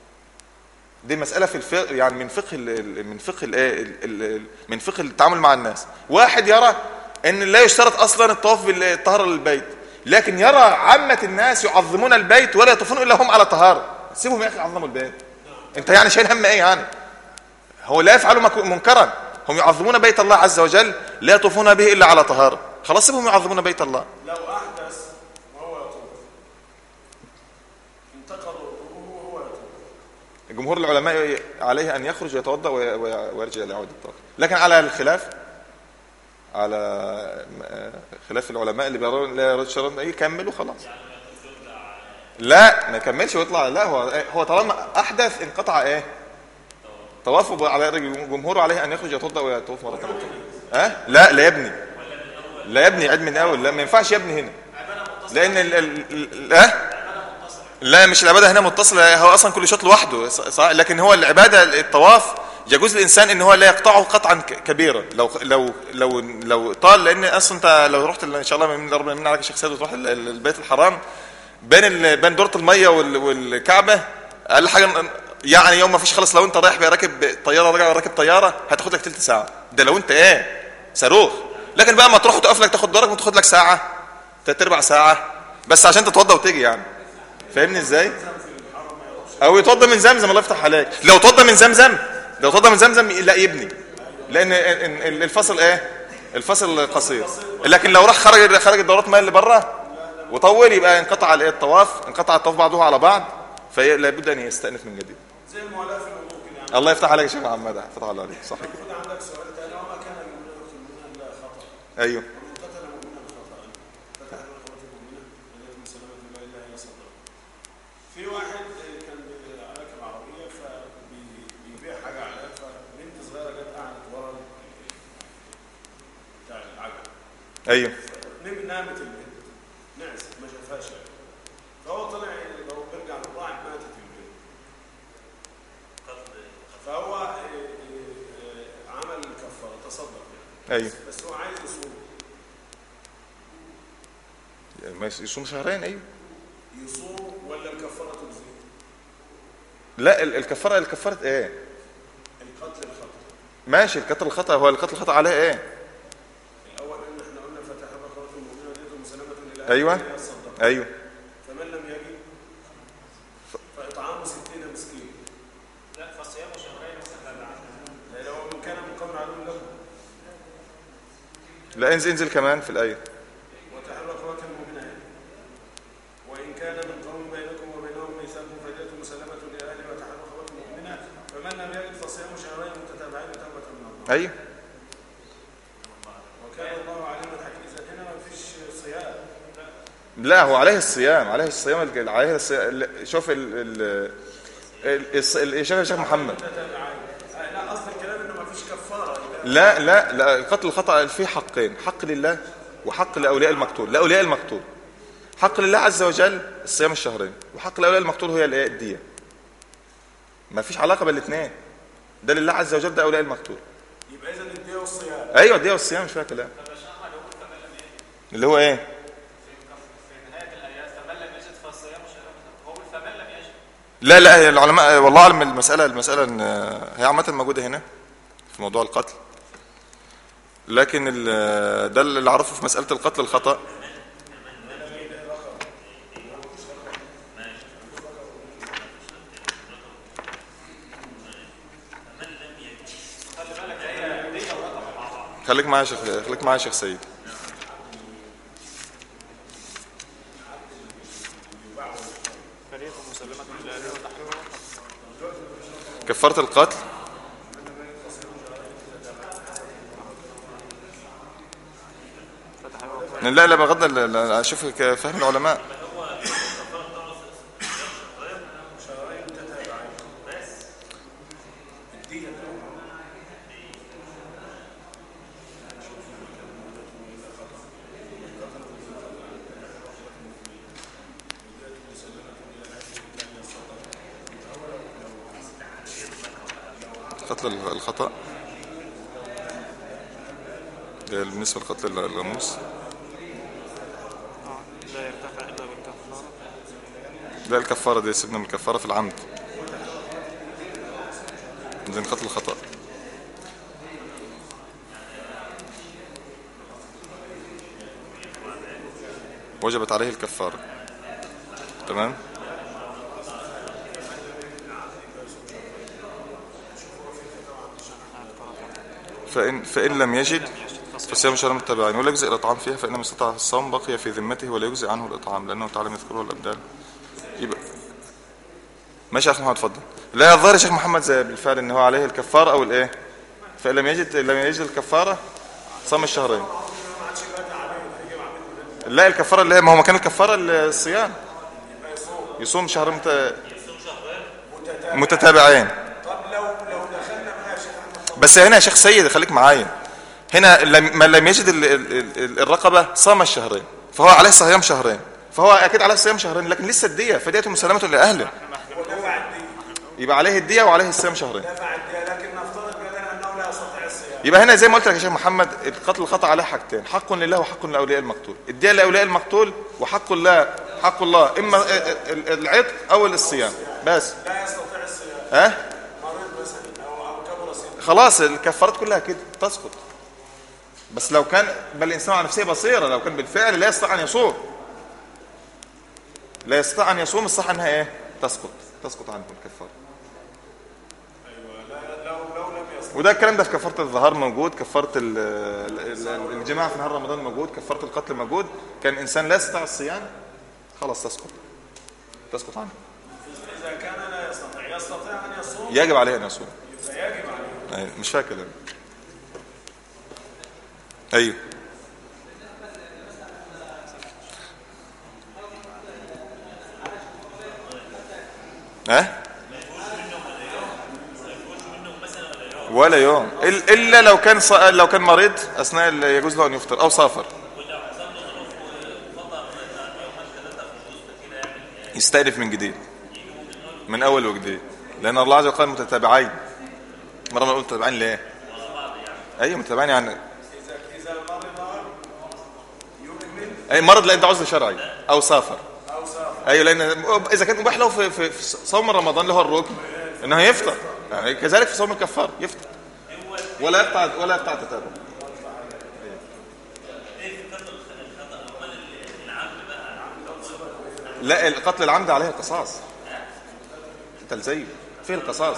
دي مسألة في الفقه يعني من فقه ال- ال- من فقه ال- ال- ال- من فقه التعامل مع الناس واحد يرى ان لا يشترط اصلا الطواف بالطهارة للبيت لكن يرى عامة الناس يعظمون البيت ولا يطوفون الا هم على طهارة سيبهم يا اخي يعظموا البيت انت يعني شايل هم ايه يعني هو لا يفعلوا مك- منكرا هم يعظمون بيت الله عز وجل لا يطوفون به الا على طهارة خلاص سيبهم يعظمون بيت الله لو احدث وهو يطوف انتقل وضوءه وهو يطوف جمهور العلماء عليه ان يخرج ويتوضا وي- وي- ويرجع ليعود الطاقه لكن على الخلاف على آه، خلاف العلماء اللي بيرون لا يشترط ايه يكمل وخلاص لا ما يكملش ويطلع لا هو هو طالما احدث انقطع ايه طوافه على جمهوره عليه ان يخرج يتوضا ويطوف مره ثانيه ها لا لا يبني لا يبني عيد من اول لا ما ينفعش يبني هنا لان ال ال ال- ها لا مش العباده هنا متصله هو اصلا كل شوط لوحده ص- صح لكن هو العباده الطواف يجوز للانسان ان هو لا يقطعه قطعا ك- كبيرا لو لو لو لو طال لان اصلا انت لو رحت ان شاء الله من ربنا من عليك الشيخ سيد وتروح ال- ال- البيت الحرام بين ال- بين دوره الميه وال- والكعبه اقل حاجه ن- يعني يوم ما فيش خالص لو انت رايح راكب طياره راجع راكب طياره هتاخد لك ثلث ساعه ده لو انت ايه صاروخ لكن بقى ما تروح وتقف لك تاخد دورك وتاخد لك ساعه تلات ارباع ساعه بس عشان تتوضى وتيجي يعني فاهمني ازاي او يتوضى من زمزم الله يفتح عليك لو توضى من زمزم لو توضى من زمزم لا يبني لان ال- ال- الفصل ايه الفصل قصير لكن لو راح خرج خرج الدورات الماء اللي بره وطول يبقى انقطع الايه الطواف انقطع الطواف بعضه على بعض فلا بد ان يستأنف من جديد زي الموالاه في الوضوء كده يعني الله يفتح عليك يا شيخ محمد فتح الله عليك صح كده خد عندك سؤال تاني وما كان يؤمن مؤمنا الا خطا ايوه ومن قتل مؤمنا خطا قتل اخوته مؤمنا التي من سلامه الله الا هي صدقه في واحد آه، كان بي- راكب عربيه فبيبيع حاجه على فبنت صغيره جت قعدت ورا ال- بتاع العجل ايوه نم- نامت البنت نعست ما شافهاش يعني. فهو طلع لو بيرجع للراعي ماتت البنت فهو آه، آه، آه، عمل كفاره تصدق يعني ايوه بس هو عايز يصوم ما يصوم شهرين ايوه يصوم ولا الكفاره تجزيه؟ لا ال- الكفاره الكفاره ايه القتل الخطا ماشي القتل الخطا هو القتل الخطا عليه ايه الاول ان احنا قلنا فتح بقره المؤمنه وديته مسلمه الى ايوه أهلها الصدقة. ايوه فمن لم يجد فاطعام ستين مسكين لا فصيام شهرين متتابعين لو من كان من قبل عدو له لا انزل انزل كمان في الايه وتحرر اخوات المؤمنات وان كان من قوم بينكم وبينهم ميثاق فدية مسلمة لأهله وتحرر اخوات المؤمنات فمن لم يجد فصيام شهرين متتابعين توبة من الله ايوه وكان الله عليما حكيما اذا هنا ما فيش صيام لا هو عليه الصيام عليه الصيام ال- عليه الصيام شوف ال ال ال- الص- ال- شوف يا شيخ محمد متتابعين آه، لا قصد الكلام انه ما فيش كفاره يبقى لا لا لا القتل الخطأ فيه حقين حق لله وحق لأولياء المقتول لأولياء المقتول حق لله عز وجل الصيام الشهرين وحق لأولياء المقتول هي الايه الدية ما فيش علاقة بين الاثنين ده لله عز وجل ده أولياء المقتول يبقى اذا الدية والصيام ايوه الدية والصيام مش فيها كلام اللي هو ايه في نهايه الايات فمن لم يجد فصيام شهرين متتابعين هو بيقول فمن لم يجد لا لا هي العلماء والله اعلم المسألة المسألة إن هي عامة موجودة هنا في موضوع القتل لكن ال- ده اللي اعرفه في مسألة القتل الخطأ خليك معايا يا شيخ خليك معايا يا شيخ سيد فريق مسلمة الى اهله وتحرير كفارة القتل لا لا بغض ال- ال- اشوف ك- فهم العلماء قتل ال- الخطأ ده بالنسبة لقتل الغموس لا يرتفع الا بالكفاره ده الكفارة دي سيبنا من الكفارة في العمد زين قتل الخطأ وجبت عليه الكفارة تمام فإن, فإن لم يجد فصيام شهر متبعين ولا يجزئ الإطعام فيها فإن من استطاع الصوم بقي في ذمته ولا يجزئ عنه الإطعام لأنه تعالى يذكره الأبدال يبقى ماشي يا أخي محمد اتفضل لا الظاهر يا شيخ محمد زي بالفعل إن هو عليه الكفارة أو الإيه فإن لم يجد لم يجد الكفارة صام الشهرين لا الكفارة اللي هي ما هو مكان الكفارة الصيام يصوم شهر مت... متتابعين طب لو لو دخلنا بقى يا شيخ احمد بس هنا يا شيخ سيد خليك معايا هنا لم- من لم يجد ال- ال- ال- الرقبة صام الشهرين فهو عليه صيام شهرين فهو أكيد عليه صيام شهرين لكن لسه الدية فدية مسلمة لأهله ودفع الدين يبقى عليه الدية وعليه الصيام شهرين دفع الدين لكن نفترض مثلا انه لا يستطيع الصيام يبقى هنا زي ما قلت لك يا شيخ محمد القتل الخطأ عليه حاجتين حق لله وحق لأولياء المقتول الدية لأولياء المقتول وحق الله حق الله إما ال- ال- العتق أو الصيام بس لا يستطيع الصيام ها مريض مثلا او او كبر سنه خلاص الكفارات كلها كده تسقط بس لو كان بل الانسان على نفسه بصيره لو كان بالفعل لا يستطيع ان يصوم لا يستطيع ان يصوم الصح انها ايه تسقط تسقط عنه الكفاره وده الكلام ده في كفاره الظهار موجود كفاره ال- ال- ال- الجماع في نهار رمضان موجود كفاره القتل موجود كان انسان لا يستطيع الصيام خلاص تسقط تسقط عنه اذا كان لا يستطيع يستطيع ان يصوم يجب عليه ان يصوم يبقى يجب عليه أيوة، مش فاكر أنا. ايوه ها ولا يوم إل- الا لو كان ص... لو كان مريض اثناء ال- يجوز له ان يفطر او سافر يستأنف من جديد من اول وجديد لان الله عز وجل قال متتابعين مرة ما قلت متتابعين ليه ايوه متتابعين يعني اذا اذا مرض يكمل اي مرض لان ده عذر شرعي او سافر او سافر ايوه لان اذا كان مباح له في, في, في صوم رمضان اللي هو الركن انه يفطر يعني كذلك في صوم الكفار يفطر ولا يقطع ولا يقطع تتابع لا القتل العمد عليه القصاص تلزيم فيه القصاص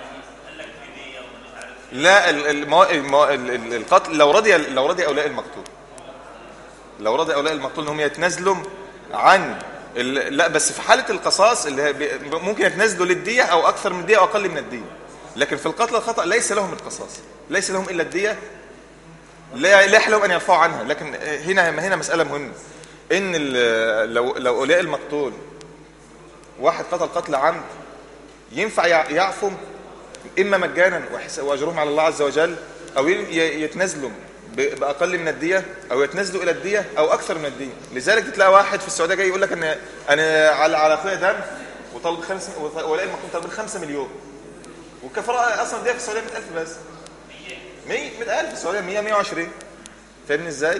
لا ال- المو... المو... ال- ال- القتل لو رضي لو رضي اولياء المقتول لو رضي اولياء المقتول ان هم يتنازلوا عن ال... لا بس في حاله القصاص اللي هي بي... ممكن يتنازلوا للديه او اكثر من الديه او اقل من الديه لكن في القتل الخطا ليس لهم القصاص ليس لهم الا الديه لا لا يحلم ان يرفعوا عنها لكن هنا هنا مساله مهمه ان ال- لو لو اولياء المقتول واحد قتل قتل عمد ينفع يع- يعفو اما مجانا وحس- واجرهم على الله عز وجل او ي- ي- يتنازلوا ب- باقل من الديه او يتنازلوا الى الديه او اكثر من الديه لذلك تلاقي واحد في السعوديه جاي يقول لك ان انا على على اخويا دم وطالب خمس ولاء المقتول طالبين 5 مليون والكفاره اصلا الديه في السعوديه 100000 بس 100 100000 في السعوديه 100 120 فاهمني ازاي؟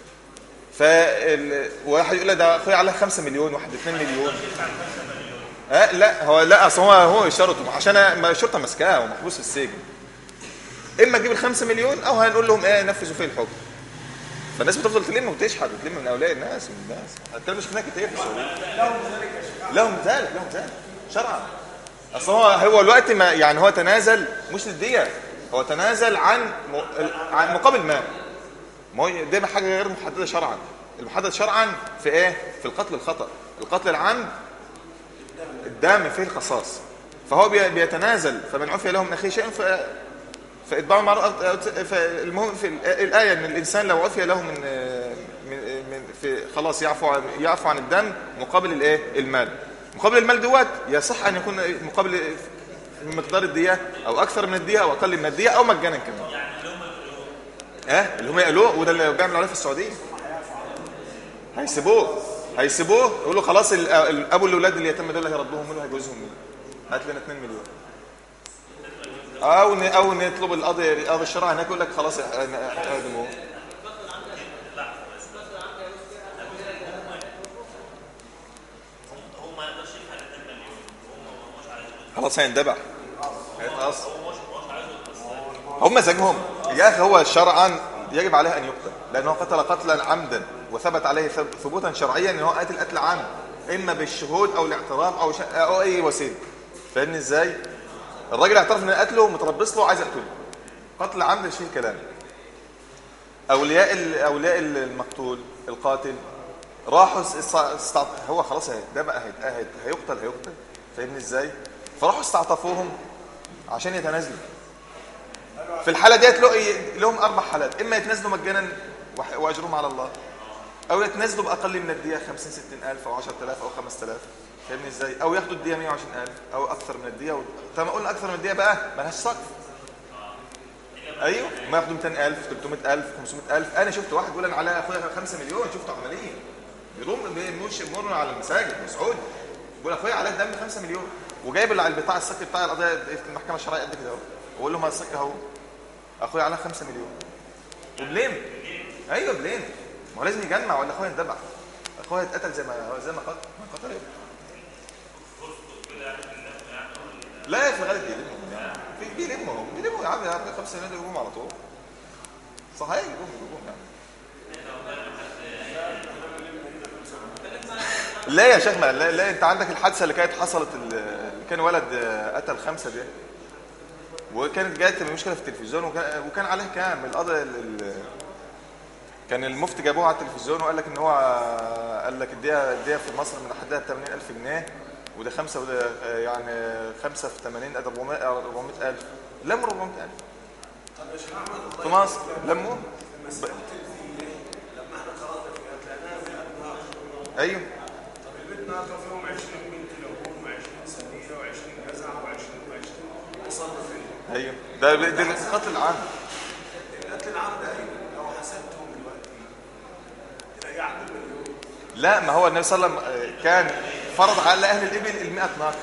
فواحد يقول لك ده اخويا عليه 5 مليون واحد 2 مليون ها لا هو لا اصل هو هو يشترطوا عشان أنا- الشرطه ماسكاه ومحبوس في السجن اما تجيب ال 5 مليون او هنقول لهم ايه نفذوا فيه الحكم فالناس بتفضل تلم وتشحت وتلم من اولياء الناس ومن الناس الكلام مش هناك كتير في السعوديه لهم ذلك لهم ذلك شرعا اصل هو هو الوقت ما يعني هو تنازل مش للديه هو تنازل عن م- عن مقابل ما ما هو دايما حاجه غير محدده شرعا المحدد شرعا في ايه في القتل الخطا القتل العمد الدم فيه القصاص فهو بي- بيتنازل فمن عفي له من اخيه شيء ف فاتباع معروف فالمهم في الآ- الايه ان الانسان لو عفي له من من, من في خلاص يعفو عن يعفو عن الدم مقابل الايه المال مقابل المال دوت يصح ان يكون مقابل مقدار الديه او اكثر من الديه او اقل من الديه او مجانا كمان اه اللي هم يقولوه وده اللي بيعملوا عليه في السعوديه هيسيبوه هيسيبوه يقولوا خلاص ال- ال- ابو الاولاد اليتامى دول هيربوهم مين وهيجوزهم مين هات لنا 2 مليون او ن- او نطلب القاضي القاضي الشرعي هناك يقول لك خلاص اقدموه خلاص هيندبح هيتقص هم مزاجهم يا اخي هو شرعا يجب عليه ان يقتل لانه قتل قتلا عمدا وثبت عليه ثب- ثبوتا شرعيا ان هو قاتل قتل عمد اما بالشهود او الاعتراف او ش... او اي وسيله فاهمني ازاي الراجل اعترف ان قتله متربص له عايز اقتله قتل عمد مش فيه كلام اولياء ال- اولياء المقتول القاتل راحوا اس- است- استعط... هو خلاص هي- ده بقى هيت- هيت- هيقتل هيقتل فاهمني ازاي فراحوا استعطفوهم عشان يتنازلوا في الحاله ديت له- لهم اربع حالات اما يتنازلوا مجانا وح- واجرهم على الله او يتنازلوا باقل من الديه 50 60000 او 10000 او 5000 فاهمني ازاي او ياخدوا الديه 120000 او اكثر من الديه و... طب ما قلنا اكثر من الديه بقى مالهاش سقف ايوه ما ياخدوا 200000 300000 500000 انا شفت واحد بيقول انا على اخويا 5 مليون شفته عمليا بيضم مش بيمر على المساجد مسعود بيقول اخويا عليه دم 5 مليون وجايب اللي على البتاع السك بتاع القضيه في المحكمه الشرعيه قد كده اهو وقول له ما السك اهو اخويا عليه 5 مليون وبليم ايوه بليم ما هو لازم يجمع ولا اخويا يندبح اخويا اتقتل زي ما زي ما قتل ما قتل لا في الغالب بيلموا يعني في بيلموا بيلموا يا عم يا عم 5 مليون يجيبهم على طول صحيح يجيبهم يجيبهم يعني لا يا شيخ ما لا, لا انت عندك الحادثه اللي كانت حصلت اللي كان ولد آه، قتل خمسه ده وكانت جات مشكله في التلفزيون وكان, وكان عليه كام القضاء ال- ال- كان المفتي جابوه على التلفزيون وقال لك ان هو آه، قال لك الديه الديه في مصر من حدها 80000 جنيه وده خمسه وده آه، يعني خمسه في 80 ده 400 400000 لموا 400000 في مصر لموا ب... ايوه البيت ناقص فيهم 20 بنت لهم 20 سنيه و20 جزعه و20 و20 مصنفين ايوه ده ده القتل العام القتل العام ده ايوه لو حسبتهم دلوقتي تلاقي عدد مليون لا ما هو النبي صلى الله عليه وسلم آه، كان فرض على اهل الابل ال 100 ناقه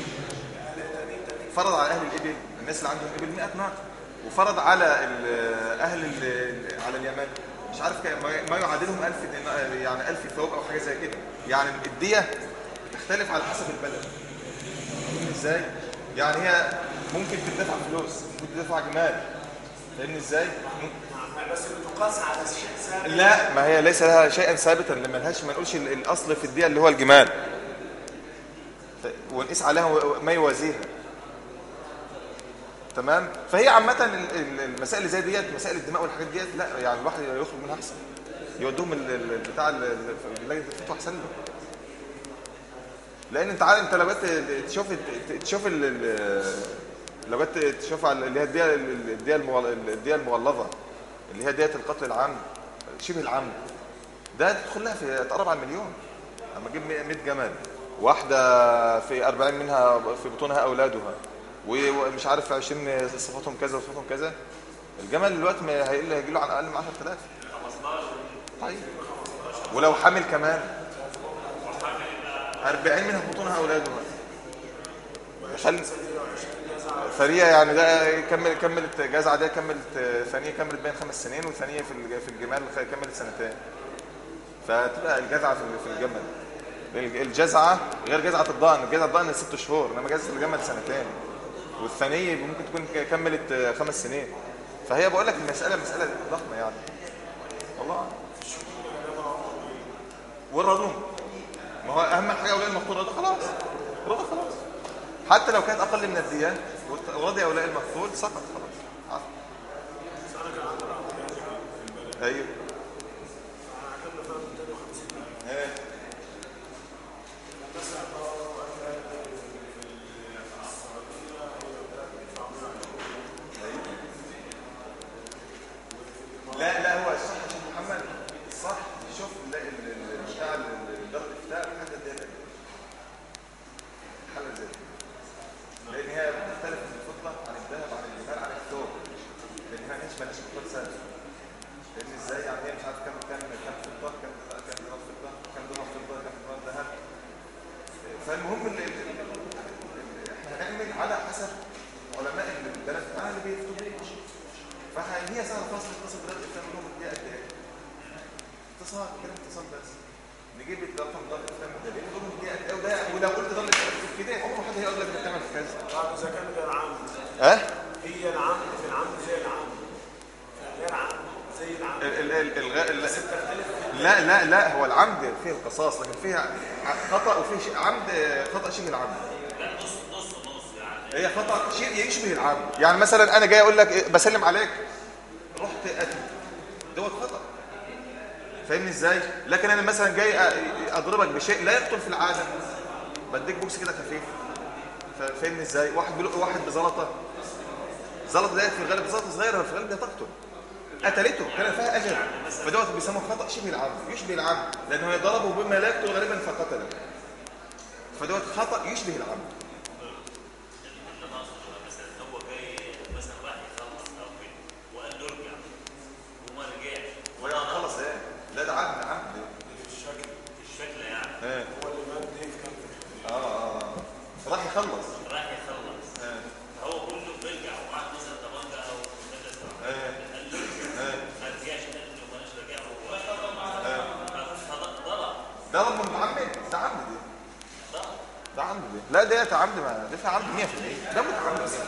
فرض على اهل الابل الناس اللي عندهم ابل 100 ناقه وفرض على ال- اهل ال- على اليمن مش عارف كام ما ما يعادلهم 1000 دينار- يعني 1000 ثوب او حاجه زي كده يعني الديه تختلف على حسب البلد ازاي يعني هي ممكن تدفع فلوس ممكن تدفع جمال فاهمني ازاي بس بتقاس على شيء ثابت لا ما هي ليس لها شيئا ثابتا لما لهاش ما نقولش ال- الاصل في الدية اللي هو الجمال ف- ونقيس عليها و- ما يوازيها تمام فهي عامة ال- ال- المسائل اللي زي ديت مسائل الدماء والحاجات ديت لا يعني الواحد يخرج منها احسن يودوهم ال- ال- بتاع ال- ال- لجنة الفتوى احسن له لان انت عارف انت لو جيت تشوف تشوف ال- ال- لو جيت تشوف على اللي هي الدية الدية المغل- الدية المغلظة اللي هي دية القتل العام شبه العام ده تدخل لها في تقرب على المليون اما اجيب 100 جمل واحده في 40 منها في بطونها اولادها ومش عارف 20 صفاتهم كذا وصفاتهم كذا الجمل دلوقتي ما هيقل هيجي له على الاقل من 10000 طيب ولو حامل كمان 40 منها في بطونها اولادها خل... ثانية يعني ده كمل كملت جزعة ده كملت ثانية كملت بين خمس سنين وثانية في الج- في الجمال كملت سنتين فتبقى الجزعة في في الجمل الج- الجزعة غير جزعة الضأن جزعة الضأن ست شهور انما جزعة الجمل سنتين والثانية ممكن تكون ك- كملت خمس سنين فهي بقول لك المسألة مسألة ضخمة يعني والله أعلم. والرضوم ما هو اهم حاجه اولياء المقتول رضا خلاص رضا خلاص حتى لو كانت اقل من الدية ورضي اولياء المقتول سقط خلاص عفو. ايوه ايه لا لا هو الصح يا شيخ محمد الصح شوف ال- ال- ال- بتاع ال- دار الافتاء حاجه دي حاجه زي كده. لان هي بتختلف في الفضه عن الذهب عن الجمال عن الثوب لان هي مش مالهاش مقدار ثابت لان ازاي يعني هي مش عارف كام كام كام فضه كام كام جرام فضه كام درهم فضه كام جرام ذهب فالمهم ال- ال- ال- ال- احنا هنعمل على حسب علماء البلد معانا اللي بيفتوا بيه فهي سهله خالص نتصل بدرجه الافلام لهم دي قد ايه اتصال كده اتصال بس نجيب الرقم ده الافلام ده نقول لهم دي قد ايه وده ولو قلت ضل كده عمره ما حد هيقول لك بتعمل كذا بعد اذا كان غير عام ها هي العام في العام زي العام في غير عام زي العام ال ال ال ال لا لا لا هو العمد فيه القصاص لكن فيه ع- خطا وفيه شيء- عمد خطا شبه العمد هي خطا شيء يشبه العمد يعني مثلا انا جاي اقول لك إيه، بسلم عليك رحت قتل دوت خطا فاهمني ازاي لكن انا مثلا جاي أ- اضربك بشيء لا يقتل في العاده بديك بوكس كده خفيف فا- فاهمني ازاي واحد بلق واحد بزلطه زلطه ديت في الغالب زلطه صغيره في الغالب دي تقتل قتلته كان فيها اجل فدوت بيسموه خطا شبه العمد يشبه العمد لانه ضربه بما لا يقتل غالبا فقتله فدوت خطا يشبه العمد هو جاي مثلا راح يخلص او كده وقال له ارجع وما رجعش ولا خلص ايه لا ده عمد عمد الشكل يعني ايه اه اه راح يخلص راح يخلص ايه هو كله بيرجع ومعاه مثلا طبنجه او مسدس ايه قال له ارجع ايه ما رجعش قال له ماليش رجع هو ضرب ده رب متعمد ده عمد دي ده عمد دي لا ده عمد ما ده فيها عمد 100% ده متعمد 100%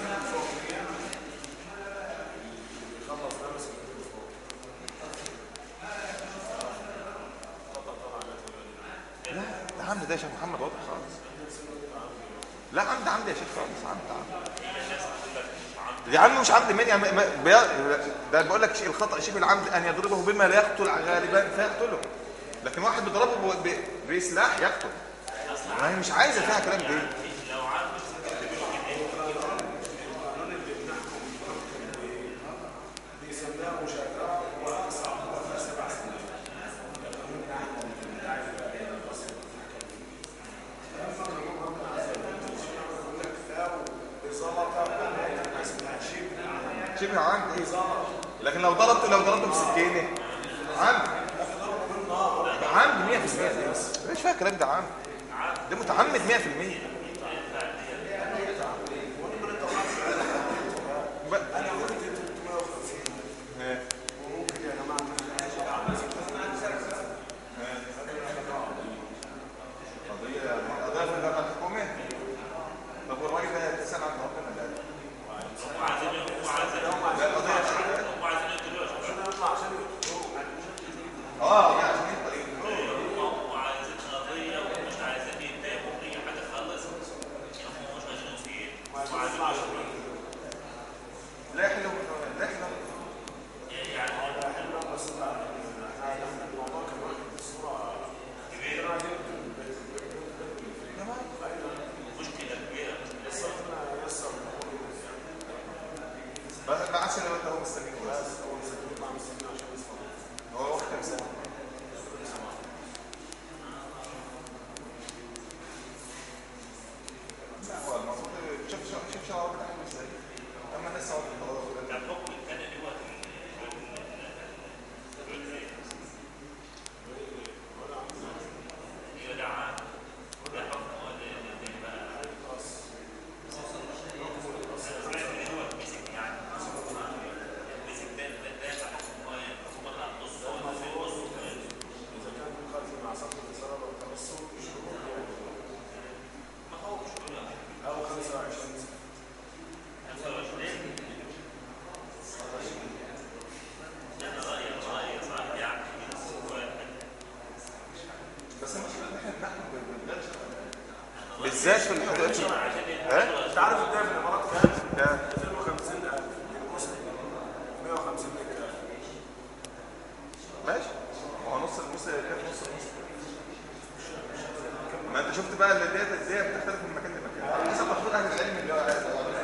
لا ده عمد ده يا شيخ محمد واضح خالص لا عمد عمد يا شيخ خالص عمد عمد يا عم مش عمد من يعني ما- بي- ده بقول لك شيء الخطا شبه العمد ان يضربه بما لا يقتل غالبا فيقتله لكن واحد بيضربه ب- ب- بسلاح يقتل ما هي مش عايزه فيها كلام دي شبه عمد ايه لكن لو ضربته لو ضربته بسكينه عمد عمد 100% مش فيها كلام ده عمد ده متعمد 100% ب- ها. قضية قضية في الحكومة طب والراجل ده هيتسأل عن ربنا لا لا قضية مستنيين بس هو مسجلين مع مسلمين عشان يصفوا هو واخد كام سنه لا هو المفروض شوف شوف شوف شعار بتاع ازاي اما الناس صعب كان حكم كان اللي هو يدعى ده حكم هو اللي بقى سمعت ان هو مسك يعني مسك ده ده ده حكم هو هو اللي على النص هو اللي في النص اذا كان مخالف مع صدق الإصرار والتوسل شهور يعني ما هو مش كله أو 25 سنة 25 انا رايي رايي صح يعني بس المشكله ان احنا بنحكم بالغير شرعي بالذات في الحدود ها أنت عارف الدافع في الإمارات كام؟ كام؟ 250000 للمسلم 150 للكافر ماشي ما هو نص النص كان نص النص ما انت شفت بقى اللي ديت ازاي بتختلف من مكان لمكان على حسب مفروض اهل العلم اللي هو